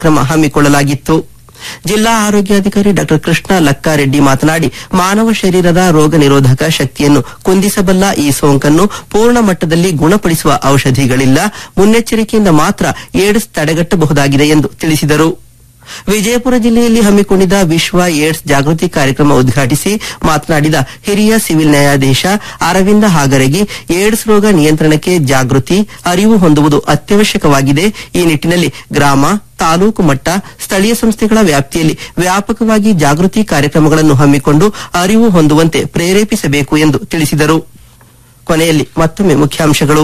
ಕ್ರಮ ಹಮ್ಮಿಕೊಳ್ಳಲಾಗಿತ್ತು ಜಿಲ್ಲಾ ಆರೋಗ್ಯಾಧಿಕಾರಿ ಡಾ ಕೃಷ್ಣ ಲಕ್ಕಾರೆಡ್ಡಿ ಮಾತನಾಡಿ ಮಾನವ ಶರೀರದ ರೋಗ ನಿರೋಧಕ ಶಕ್ತಿಯನ್ನು ಕುಂದಿಸಬಲ್ಲ ಈ ಸೋಂಕನ್ನು ಪೂರ್ಣ ಮಟ್ಟದಲ್ಲಿ ಗುಣಪಡಿಸುವ ಔಷಧಿಗಳಿಲ್ಲ ಮುನ್ನೆಚ್ಚರಿಕೆಯಿಂದ ಮಾತ್ರ ಏಡ್ಸ್ ತಡೆಗಟ್ಟಬಹುದಾಗಿದೆ ಎಂದು ತಿಳಿಸಿದರು ವಿಜಯಪುರ ಜಿಲ್ಲೆಯಲ್ಲಿ ಹಮ್ಮಿಕೊಂಡಿದ್ದ ವಿಶ್ವ ಏಡ್ಸ್ ಜಾಗೃತಿ ಕಾರ್ಯಕ್ರಮ ಉದ್ಘಾಟಿಸಿ ಮಾತನಾಡಿದ ಹಿರಿಯ ಸಿವಿಲ್ ನ್ಯಾಯಾಧೀಶ ಅರವಿಂದ ಹಾಗರಗಿ ಏಡ್ಸ್ ರೋಗ ನಿಯಂತ್ರಣಕ್ಕೆ ಜಾಗೃತಿ ಅರಿವು ಹೊಂದುವುದು ಅತ್ಯವಶ್ಯಕವಾಗಿದೆ ಈ ನಿಟ್ಟಿನಲ್ಲಿ ಗ್ರಾಮ ತಾಲೂಕು ಮಟ್ಟ ಸ್ಥಳೀಯ ಸಂಸ್ಥೆಗಳ ವ್ಯಾಪ್ತಿಯಲ್ಲಿ ವ್ಯಾಪಕವಾಗಿ ಜಾಗೃತಿ ಕಾರ್ಯಕ್ರಮಗಳನ್ನು ಹಮ್ಮಿಕೊಂಡು ಅರಿವು ಹೊಂದುವಂತೆ ಪ್ರೇರೇಪಿಸಬೇಕು ಎಂದು ತಿಳಿಸಿದರು ಕೊನೆಯಲ್ಲಿ ಮತ್ತೊಮ್ಮೆ ಮುಖ್ಯಾಂಶಗಳು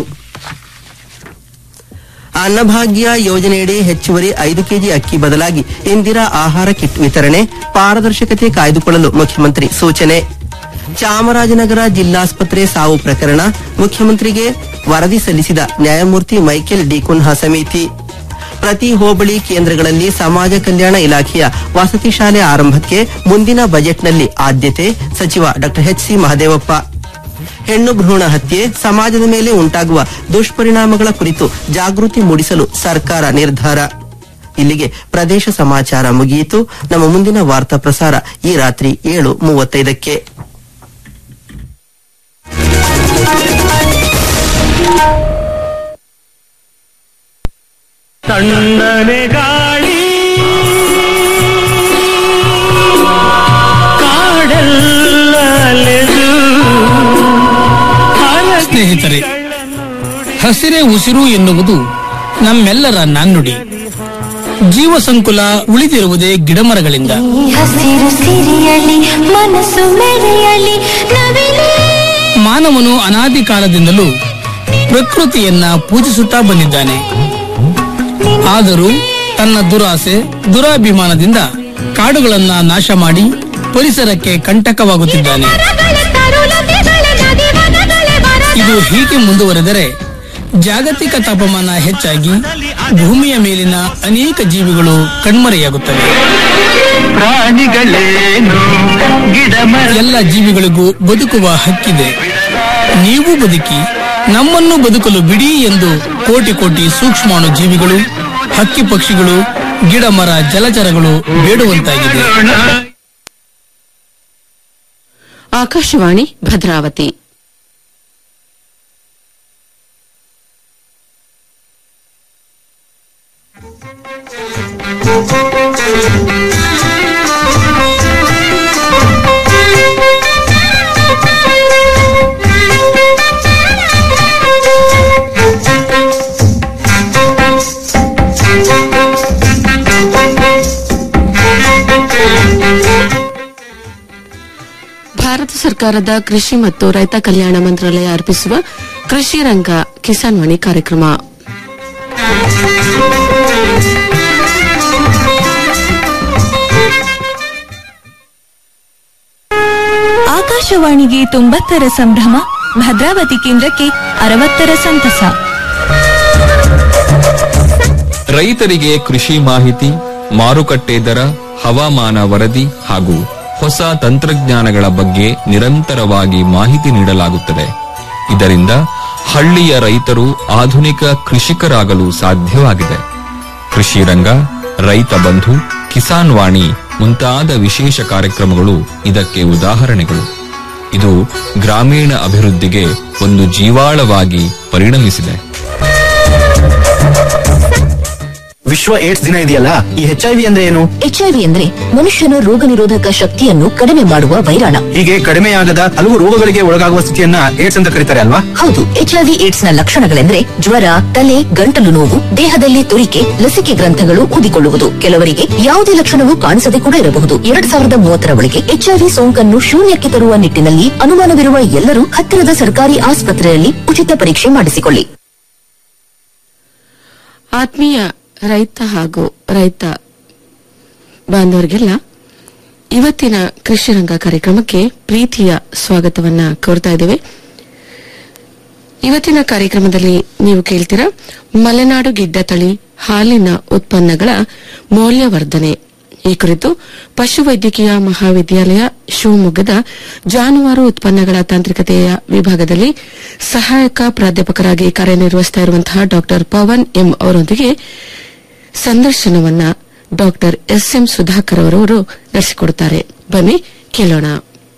ಅನ್ನಭಾಗ್ಯ ಯೋಜನೆಯಡಿ ಹೆಚ್ಚುವರಿ ಐದು ಕೆಜಿ ಅಕ್ಕಿ ಬದಲಾಗಿ ಇಂದಿರಾ ಆಹಾರ ಕಿಟ್ ವಿತರಣೆ ಪಾರದರ್ಶಕತೆ ಕಾಯ್ದುಕೊಳ್ಳಲು ಮುಖ್ಯಮಂತ್ರಿ ಸೂಚನೆ ಚಾಮರಾಜನಗರ ಜಿಲ್ಲಾಸ್ಪತ್ರೆ ಸಾವು ಪ್ರಕರಣ ಮುಖ್ಯಮಂತ್ರಿಗೆ ವರದಿ ಸಲ್ಲಿಸಿದ ನ್ಯಾಯಮೂರ್ತಿ ಮೈಕೆಲ್ ಡಿ ಕುನ್ಹಾ ಸಮಿತಿ ಪ್ರತಿ ಹೋಬಳಿ ಕೇಂದ್ರಗಳಲ್ಲಿ ಸಮಾಜ ಕಲ್ಯಾಣ ಇಲಾಖೆಯ ವಸತಿ ಶಾಲೆ ಆರಂಭಕ್ಕೆ ಮುಂದಿನ ಬಜೆಟ್ನಲ್ಲಿ ಆದ್ಯತೆ ಸಚಿವ ಡಾ ಎಚ್ ಸಿ ಮಹದೇವಪ್ಪ ಹೆಣ್ಣು ಭ್ರೂಣ ಹತ್ಯೆ ಸಮಾಜದ ಮೇಲೆ ಉಂಟಾಗುವ ದುಷ್ಪರಿಣಾಮಗಳ ಕುರಿತು ಜಾಗೃತಿ ಮೂಡಿಸಲು ಸರ್ಕಾರ ನಿರ್ಧಾರ ಇಲ್ಲಿಗೆ ಪ್ರದೇಶ ಸಮಾಚಾರ ಮುಗಿಯಿತು ನಮ್ಮ ಮುಂದಿನ ವಾರ್ತಾ ಪ್ರಸಾರ ಈ ರಾತ್ರಿ ಏಳು ಮೂವತ್ತೈದಕ್ಕೆ ತಣ್ಣನೆ ಗಾಳಿ ಕಾಡೆಲ್ಲ ಅಲೆದು ಸ್ನೇಹಿತರೆ ಹಸಿರೇ ಉಸಿರು ಎನ್ನುವುದು ನಮ್ಮೆಲ್ಲರ ನಾಣ್ಣುಡಿ ಜೀವ ಸಂಕುಲ ಉಳಿದಿರುವುದೇ ಗಿಡಮರಗಳಿಂದ ಈ ಹಸಿರು ಸಿರಿಯಲಿ ಮನಸ್ಸು ಮೆರೆಯಲಿ ನವಿಲೇ ಮಾನವನು ಅನಾದಿ ಕಾಲದಿಂದಲೂ ಪ್ರಕೃತಿಯನ್ನ ಪೂಜಿಸುತ್ತಾ ಬಂದಿದ್ದಾನೆ ಆದರೂ ತನ್ನ ದುರಾಸೆ ದುರಾಭಿಮಾನದಿಂದ ಕಾಡುಗಳನ್ನ ನಾಶ ಮಾಡಿ ಪರಿಸರಕ್ಕೆ ಕಂಟಕವಾಗುತ್ತಿದ್ದಾನೆ ಮರಗಳ ತರುಲತೆಗಳ ನದಿವನಗಳ ಬರದ ಇದು ಹೀಗೆ ಮುಂದುವರೆದರೆ ಜಾಗತಿಕ ತಾಪಮಾನ ಹೆಚ್ಚಾಗಿ ಭೂಮಿಯ ಮೇಲಿನ ಅನೇಕ ಜೀವಿಗಳು ಕಣ್ಮರೆಯಾಗುತ್ತವೆ ಪ್ರಾಣಿಗಳೇನು ಗಿಡ ಮರ ಎಲ್ಲ ಜೀವಿಗಳಿಗೂ ಬದುಕುವ ಹಕ್ಕಿದೆ ನೀವು ಬದುಕಿ ನಮ್ಮನ್ನು ಬದುಕಲು ಬಿಡಿ ಎಂದು ಕೋಟಿ ಕೋಟಿ ಸೂಕ್ಷ್ಮಾಣು ಜೀವಿಗಳು ಹಕ್ಕಿ ಪಕ್ಷಿಗಳು ಗಿಡ ಮರ ಜಲಚರಗಳು ಬೇಡುವಂತಾಗಿದೆ ಆಕಾಶವಾಣಿ ಭದ್ರಾವತಿ ಭಾರತ ಸರ್ಕಾರದ ಕೃಷಿ ಮತ್ತು ರೈತ ಕಲ್ಯಾಣ ಮಂತ್ರಾಲಯ ಅರ್ಪಿಸುವ ಕೃಷಿ ರಂಗ ಕಿಸಾನ್ ವಾಣಿ ಕಾರ್ಯಕ್ರಮ ಆಕಾಶವಾಣಿಗೆ ತೊಂಬತ್ತರ ಸಂಭ್ರಮ ಭದ್ರಾವತಿ ಕೇಂದ್ರಕ್ಕೆ ಅರವತ್ತರ ಸಂತಸ ರೈತರಿಗೆ ಕೃಷಿ ಮಾಹಿತಿ ಮಾರುಕಟ್ಟೆ ದರ ಹವಾಮಾನ ವರದಿ ಹಾಗೂ ಹೊಸ ತಂತ್ರಜ್ಞಾನಗಳ ಬಗ್ಗೆ ನಿರಂತರವಾಗಿ ಮಾಹಿತಿ ನೀಡಲಾಗುತ್ತದೆ ಇದರಿಂದ ಹಳ್ಳಿಯ ರೈತರು ಆಧುನಿಕ ಕೃಷಿಕರಾಗಲು ಸಾಧ್ಯವಾಗಿದೆ ಕೃಷಿ ರಂಗ ರೈತ ಬಂಧು ಕಿಸಾನ್ ವಾಣಿ ಮುಂತಾದ ವಿಶೇಷ ಕಾರ್ಯಕ್ರಮಗಳು ಇದಕ್ಕೆ ಉದಾಹರಣೆಗಳು ಇದು ಗ್ರಾಮೀಣ ಅಭಿವೃದ್ಧಿಗೆ ಒಂದು ಜೀವಾಳವಾಗಿ ಪರಿಣಮಿಸಿದೆ ವಿಶ್ವ ಏಡ್ಸ್ ದಿನ ಇದೆಯಲ್ಲ ಈ ಎಚ್ ಐ ವಿ ಅಂದ್ರೆ ಏನು ಎಚ್ಐವಿ ಅಂದ್ರೆ ಮನುಷ್ಯನ ರೋಗ ನಿರೋಧಕ ಶಕ್ತಿಯನ್ನು ಕಡಿಮೆ ಮಾಡುವ ವೈರಾಣ ಹೀಗೆ ಕಡಿಮೆಯಾಗದ ಹಲವು ರೋಗಗಳಿಗೆ ಒಳಗಾಗುವ ಸ್ಥಿತಿಯನ್ನ ಏಡ್ಸ್ ಅಂತ ಕರೀತಾರೆ ಅಲ್ವಾ ಹೌದು ಎಚ್ಐವಿ ಏಡ್ಸ್ ನ ಲಕ್ಷಣಗಳೆಂದ್ರೆ ಜ್ವರ ತಲೆ ಗಂಟಲು ನೋವು ದೇಹದಲ್ಲಿ ತುರಿಕೆ ಲಸಿಕೆ ಗ್ರಂಥಗಳು ಊದಿಕೊಳ್ಳುವುದು ಕೆಲವರಿಗೆ ಯಾವುದೇ ಲಕ್ಷಣವೂ ಕಾಣಿಸದೆ ಕೂಡ ಇರಬಹುದು ಎರಡ್ ಸಾವಿರದ ಮೂವತ್ತರ ಒಳಗೆ ಎಚ್ಐವಿ ಸೋಂಕನ್ನು ಶೂನ್ಯಕ್ಕೆ ತರುವ ನಿಟ್ಟಿನಲ್ಲಿ ಅನುಮಾನವಿರುವ ಎಲ್ಲರೂ ಹತ್ತಿರದ ಸರ್ಕಾರಿ ಆಸ್ಪತ್ರೆಯಲ್ಲಿ ಉಚಿತ ಪರೀಕ್ಷೆ ಮಾಡಿಸಿಕೊಳ್ಳಿ ಆತ್ಮೀಯ ರೈತ ಹಾಗೂ ರೈತ ಬಾಂಧವರಿಗೆಲ್ಲ ಇವತ್ತಿನ ಕೃಷಿ ರಂಗ ಕಾರ್ಯಕ್ರಮಕ್ಕೆ ಪ್ರೀತಿಯ ಸ್ವಾಗತವನ್ನ ಕೋರ್ತಾ ಇದ್ದೇವೆ ಇವತ್ತಿನ ಕಾರ್ಯಕ್ರಮದಲ್ಲಿ ನೀವು ಕೇಳ್ತೀರಾ ಮಲೆನಾಡು ಗಿಡ್ಡ ತಳಿ ಹಾಲಿನ ಉತ್ಪನ್ನಗಳ ಮೌಲ್ಯವರ್ಧನೆ ಈ ಕುರಿತು ಪಶುವೈದ್ಯಕೀಯ ಮಹಾವಿದ್ಯಾಲಯ ಶಿವಮೊಗ್ಗದ ಜಾನುವಾರು ಉತ್ಪನ್ನಗಳ ತಾಂತ್ರಿಕತೆಯ ವಿಭಾಗದಲ್ಲಿ ಸಹಾಯಕ ಪ್ರಾಧ್ಯಾಪಕರಾಗಿ ಕಾರ್ಯನಿರ್ವಹಿಸುತ್ತಾ ಇರುವಂತಹ ಡಾಕ್ಟರ್ ಪವನ್ ಎಂ ಅವರೊಂದಿಗೆ ಸಂದರ್ಶನವನ್ನ ಡಾಕ್ಟರ್ ಎಸ್ ಎಂ ಸುಧಾಕರ್ ಅವರವರು ನಡೆಸಿಕೊಡುತ್ತಾರೆ ಬನ್ನಿ ಕೇಳೋಣ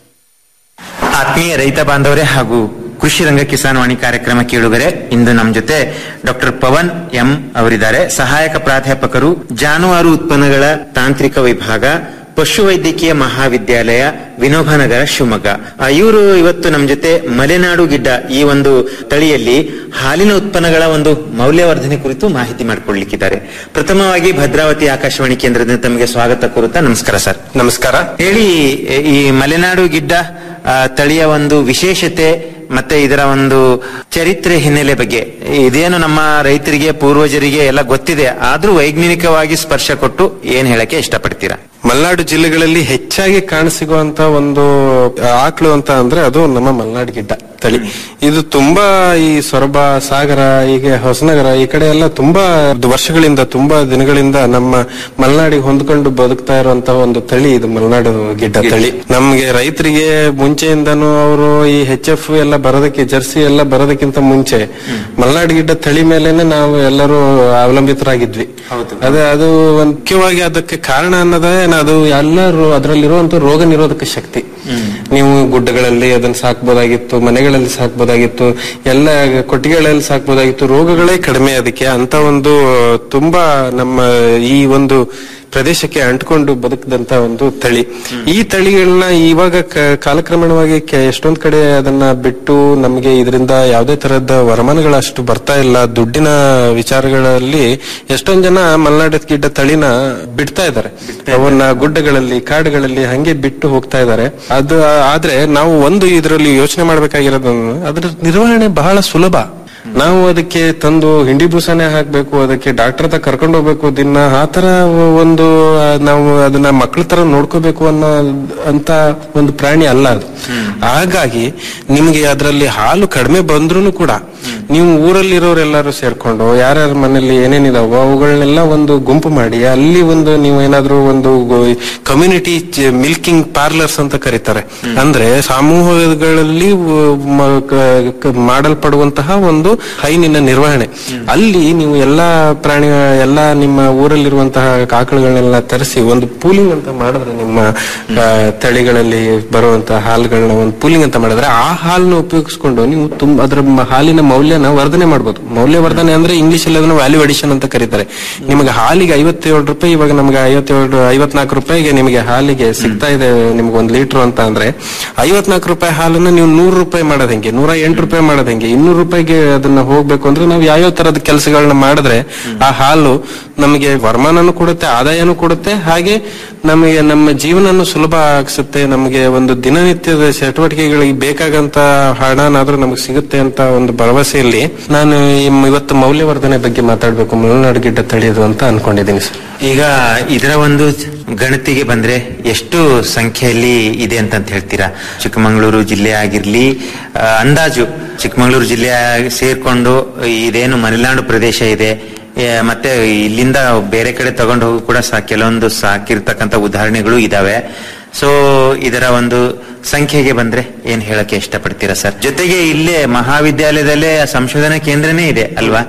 ಆತ್ಮೀಯ ರೈತ ಬಾಂಧವರೇ ಹಾಗೂ ಕೃಷಿ ರಂಗ ಕಿಸಾನ್ ವಾಣಿ ಕಾರ್ಯಕ್ರಮ ಕೇಳುಗರೆ ಇಂದು ನಮ್ಮ ಜೊತೆ ಡಾಕ್ಟರ್ ಪವನ್ ಎಂ ಅವರಿದ್ದಾರೆ ಸಹಾಯಕ ಪ್ರಾಧ್ಯಾಪಕರು ಜಾನುವಾರು ಉತ್ಪನ್ನಗಳ ತಾಂತ್ರಿಕ ವಿಭಾಗ ಪಶುವೈದ್ಯಕೀಯ ಮಹಾವಿದ್ಯಾಲಯ ವಿನೋಬನಗರ ಶಿವಮೊಗ್ಗ ಇವರು ಇವತ್ತು ನಮ್ಮ ಜೊತೆ ಮಲೆನಾಡು ಗಿಡ್ಡ ಈ ಒಂದು ತಳಿಯಲ್ಲಿ ಹಾಲಿನ ಉತ್ಪನ್ನಗಳ ಒಂದು ಮೌಲ್ಯವರ್ಧನೆ ಕುರಿತು ಮಾಹಿತಿ ಮಾಡಿಕೊಳ್ಳಿಕ್ಕಿದ್ದಾರೆ ಪ್ರಥಮವಾಗಿ ಭದ್ರಾವತಿ ಆಕಾಶವಾಣಿ ಕೇಂದ್ರದಿಂದ ತಮಗೆ ಸ್ವಾಗತ ಕೋರುತ್ತಾ ನಮಸ್ಕಾರ ಸರ್ ನಮಸ್ಕಾರ ಹೇಳಿ ಈ ಮಲೆನಾಡು ಗಿಡ್ಡ ಆ, ತಳಿಯ ಒಂದು ವಿಶೇಷತೆ ಮತ್ತೆ ಇದರ ಒಂದು ಚರಿತ್ರೆ ಹಿನ್ನೆಲೆ ಬಗ್ಗೆ ಇದೇನು ನಮ್ಮ ರೈತರಿಗೆ ಪೂರ್ವಜರಿಗೆ ಎಲ್ಲ ಗೊತ್ತಿದೆ ಆದ್ರೂ ವೈಜ್ಞಾನಿಕವಾಗಿ ಸ್ಪರ್ಶ ಕೊಟ್ಟು ಏನ್ ಹೇಳಕ್ಕೆ ಇಷ್ಟಪಡ್ತೀರಾ ಮಲೆನಾಡು ಜಿಲ್ಲೆಗಳಲ್ಲಿ ಹೆಚ್ಚಾಗಿ ಕಾಣಸಿಗುವಂತ ಒಂದು ಆಕಳು ಅಂತ ಅಂದ್ರೆ ಅದು ನಮ್ಮ ಮಲೆನಾಡು ಗಿಡ್ಡ ತಳಿ ಇದು ತುಂಬಾ ಈ ಸೊರಬ ಸಾಗರ ಹೀಗೆ ಹೊಸನಗರ ಈ ಕಡೆ ಎಲ್ಲ ತುಂಬಾ ವರ್ಷಗಳಿಂದ ತುಂಬಾ ದಿನಗಳಿಂದ ನಮ್ಮ ಮಲೆನಾಡಿಗೆ ಹೊಂದ್ಕೊಂಡು ಬದುಕ್ತಾ ಇರುವಂತಹ ಒಂದು ತಳಿ ಇದು ಮಲೆನಾಡು ಗಿಡ್ಡ ತಳಿ ನಮ್ಗೆ ರೈತರಿಗೆ ಮುಂಚೆಯಿಂದನೂ ಅವರು ಈ ಹೆಚ್ ಎಫ್ ಎಲ್ಲ ಬರೋದಕ್ಕೆ ಜರ್ಸಿ ಎಲ್ಲ ಬರೋದಕ್ಕಿಂತ ಮುಂಚೆ ಮಲೆನಾಡು ಗಿಡ್ಡ ತಳಿ ಮೇಲೆನೆ ನಾವು ಎಲ್ಲರೂ ಅವಲಂಬಿತರಾಗಿದ್ವಿ ಅದೇ ಅದು ಒಂದ್ ಮುಖ್ಯವಾಗಿ ಅದಕ್ಕೆ ಕಾರಣ ಅನ್ನೋದೇ ಅದು ಎಲ್ಲರೂ ಅದರಲ್ಲಿರುವಂತ ರೋಗ ನಿರೋಧಕ ಶಕ್ತಿ ನೀವು ಗುಡ್ಡಗಳಲ್ಲಿ ಅದನ್ನ ಸಾಕ್ಬೋದಾಗಿತ್ತು ಮನೆಗಳಲ್ಲಿ ಸಾಕ್ಬೋದಾಗಿತ್ತು ಎಲ್ಲ ಕೊಟ್ಟಿಗೆಗಳಲ್ಲಿ ಸಾಕ್ಬೋದಾಗಿತ್ತು ರೋಗಗಳೇ ಕಡಿಮೆ ಅದಕ್ಕೆ ಅಂತ ಒಂದು ತುಂಬಾ ನಮ್ಮ ಈ ಒಂದು ಪ್ರದೇಶಕ್ಕೆ ಅಂಟ್ಕೊಂಡು ಬದುಕದಂತ ಒಂದು ತಳಿ ಈ ತಳಿಗಳನ್ನ ಇವಾಗ ಕ- ಕಾಲಕ್ರಮೇಣವಾಗಿ ಕೆ- ಎಷ್ಟೊಂದ್ ಕಡೆ ಅದನ್ನ ಬಿಟ್ಟು ನಮಗೆ ಇದರಿಂದ ಯಾವುದೇ ತರಹದ ವರಮಾನಗಳು ಅಷ್ಟು ಬರ್ತಾ ಇಲ್ಲ ದುಡ್ಡಿನ ವಿಚಾರಗಳಲ್ಲಿ ಎಷ್ಟೊಂದ್ ಜನ ಮಲೆನಾಡು ಗಿಡ್ಡ ತಳಿನ ಬಿಡ್ತಾ ಇದ್ದಾರೆ ಅವನ್ನ ಗುಡ್ಡಗಳಲ್ಲಿ ಕಾಡುಗಳಲ್ಲಿ ಹಂಗೆ ಬಿಟ್ಟು ಹೋಗ್ತಾ ಇದ್ದಾರೆ ಅದು ಆದ್ರೆ ನಾವು ಒಂದು ಇದರಲ್ಲಿ ಯೋಚನೆ ಮಾಡ್ಬೇಕಾಗಿರೋದು ಅದ್ರ ನಿರ್ವಹಣೆ ಬಹಳ ಸುಲಭ ನಾವು ಅದಕ್ಕೆ ತಂದು ಹಿಂಡಿ ಬೂಸನೆ ಹಾಕ್ಬೇಕು ಅದಕ್ಕೆ ಡಾಕ್ಟರ್ ಹತ್ರ ಕರ್ಕೊಂಡು ಹೋಗ್ಬೇಕು ದಿನ ಆತರ ಒಂದು ಆ, ನಾವು ಅದನ್ನ ಮಕ್ಳ ತರ ನೋಡ್ಕೋಬೇಕು ಅನ್ನೋ ಅಂತ ಒಂದು ಪ್ರಾಣಿ ಅಲ್ಲ ಅದು ಹಾಗಾಗಿ ನಿಮ್ಗೆ ಅದರಲ್ಲಿ ಹಾಲು ಕಡಿಮೆ ಬಂದ್ರೂ ಕೂಡ ನೀವು ಊರಲ್ಲಿರೋರೆಲ್ಲರೂ ಸೇರ್ಕೊಂಡು ಯಾರ್ಯಾರ ಮನೇಲಿ ಏನೇನಿದಾವೋ ಅವುಗಳನ್ನೆಲ್ಲ ಒಂದು ಗುಂಪು ಮಾಡಿ ಅಲ್ಲಿ ಒಂದು ನೀವು ಏನಾದ್ರೂ ಒಂದು ಕಮ್ಯುನಿಟಿ ಮಿಲ್ಕಿಂಗ್ ಪಾರ್ಲರ್ಸ್ ಅಂತ ಕರೀತಾರೆ ಅಂದ್ರೆ ಸಮೂಹಗಳಲ್ಲಿ ಉ- ಮ- ಕ- ಕ- ಮಾಡಲ್ಪಡುವಂತಹ ಒಂದು ಹೈನಿನ ನಿರ್ವಹಣೆ ಅಲ್ಲಿ ನೀವು ಎಲ್ಲಾ ಪ್ರಾಣಿ ಎಲ್ಲಾ ನಿಮ್ಮ ಊರಲ್ಲಿರುವಂತಹ ಆಕಳುಗಳನ್ನೆಲ್ಲ ತರಿಸಿ ಒಂದು ಪೂಲಿಂಗ್ ಅಂತ ಮಾಡಿದ್ರೆ ನಿಮ್ಮ ಆ, ತಳಿಗಳಲ್ಲಿ ಬರುವಂತಹ ಹಾಲುಗಳನ್ನ ಒಂದು ಪೂಲಿಂಗ್ ಅಂತ ಮಾಡಿದ್ರೆ ಆ ಹಾಲನ್ನ ಉಪಯೋಗಿಸ್ಕೊಂಡು ನೀವು ತುಂಬ ಅದರ ಮ- ಹಾಲಿನ ಮೌಲ್ಯನ ವರ್ಧನೆ ಮಾಡ್ಬೋದು ಮೌಲ್ಯವರ್ಧನೆ ಅಂದ್ರೆ ಇಂಗ್ಲಿಷ್ ಅಲ್ಲಿ ಅದನ್ನ ವ್ಯಾಲ್ಯೂ ಅಡಿಷನ್ ಅಂತ ಕರೀತಾರೆ ನಿಮಗೆ ಹಾಲಿಗೆ ಐವತ್ತೇಳು ರೂಪಾಯಿ ಇವಾಗ ನಮಗೆ ಐವತ್ತೇಳು ಐವತ್ನಾಲ್ಕು ರೂಪಾಯಿಗೆ ನಿಮಗೆ ಹಾಲಿಗೆ ಸಿಗ್ತಾ ಇದೆ ನಿಮ್ಗೆ ಒಂದು ಲೀಟರ್ ಅಂತ ಅಂದ್ರೆ ಐವತ್ನಾಲ್ಕು ರೂಪಾಯಿ ಹಾಲನ್ನ ನೀವು ನೂರು ರೂಪಾಯಿ ಮಾಡೋದ್ ಹೆಂಗೆ ನೂರ ಎಂಟು ರೂಪಾಯಿ ಮಾಡೋದ್ ಹೆಂಗೆ ಇನ್ನೂರು ರೂಪಾಯಿಗೆ ಅದನ್ನ ಹೋಗ್ಬೇಕು ಅಂದ್ರೆ ನಾವು ಯಾವ್ಯಾವ ತರದ ಕೆಲಸಗಳನ್ನ ಮಾಡಿದ್ರೆ ಆ ಹಾಲು ನಮಗೆ ವರಮಾನನೂ ಕೊಡುತ್ತೆ ಆದಾಯನೂ ಕೊಡುತ್ತೆ ಹಾಗೆ ನಮಗೆ ನಮ್ಮ ಜೀವನನು ಸುಲಭ ಆಗಿಸುತ್ತೆ ನಮಗೆ ಒಂದು ದಿನನಿತ್ಯದ ಚಟುವಟಿಕೆಗಳಿಗೆ ಬೇಕಾಗಂತ ಹಣನಾದ್ರೂ ನಮಗೆ ಸಿಗುತ್ತೆ ಅಂತ ಒಂದು ಭರವಸೆಯಲ್ಲಿ ನಾನು ಈ ಇವತ್ತು ಮೌಲ್ಯವರ್ಧನೆ ಬಗ್ಗೆ ಮಾತಾಡ್ಬೇಕು ಮಲೆನಾಡು ಗಿಡ್ಡ ತಳಿಯೋದು ಅಂತ ಅನ್ಕೊಂಡಿದ್ದೀನಿ ಸರ್ ಈಗ ಇದರ ಒಂದು ಗಣತಿಗೆ ಬಂದ್ರೆ ಎಷ್ಟು ಸಂಖ್ಯೆಯಲ್ಲಿ ಇದೆ ಅಂತ ಹೇಳ್ತೀರಾ ಚಿಕ್ಕಮಗಳೂರು ಜಿಲ್ಲೆ ಆಗಿರ್ಲಿ ಆ, ಅಂದಾಜು ಚಿಕ್ಕಮಗಳೂರು ಜಿಲ್ಲೆ ಸೇರ್ಕೊಂಡು ಇದೇನು ಮಲೆನಾಡು ಪ್ರದೇಶ ಇದೆ ಏ, ಮತ್ತೆ ಇಲ್ಲಿಂದ ಬೇರೆ ಕಡೆ ತಗೊಂಡು ಹೋಗಿ ಕೂಡ ಸಾ ಕೆಲವೊಂದು ಸಾಕಿರ್ತಕ್ಕಂಥ ಉದಾಹರಣೆಗಳು ಇದಾವೆ ಸೊ ಇದರ ಒಂದು ಸಂಖ್ಯೆಗೆ ಬಂದ್ರೆ ಏನ್ ಹೇಳಕ್ಕೆ ಇಷ್ಟಪಡ್ತೀರಾ ಸರ್ ಜೊತೆಗೆ ಇಲ್ಲೇ ಮಹಾವಿದ್ಯಾಲಯದಲ್ಲೇ ಸಂಶೋಧನಾ ಕೇಂದ್ರನೇ ಇದೆ ಅಲ್ವಾ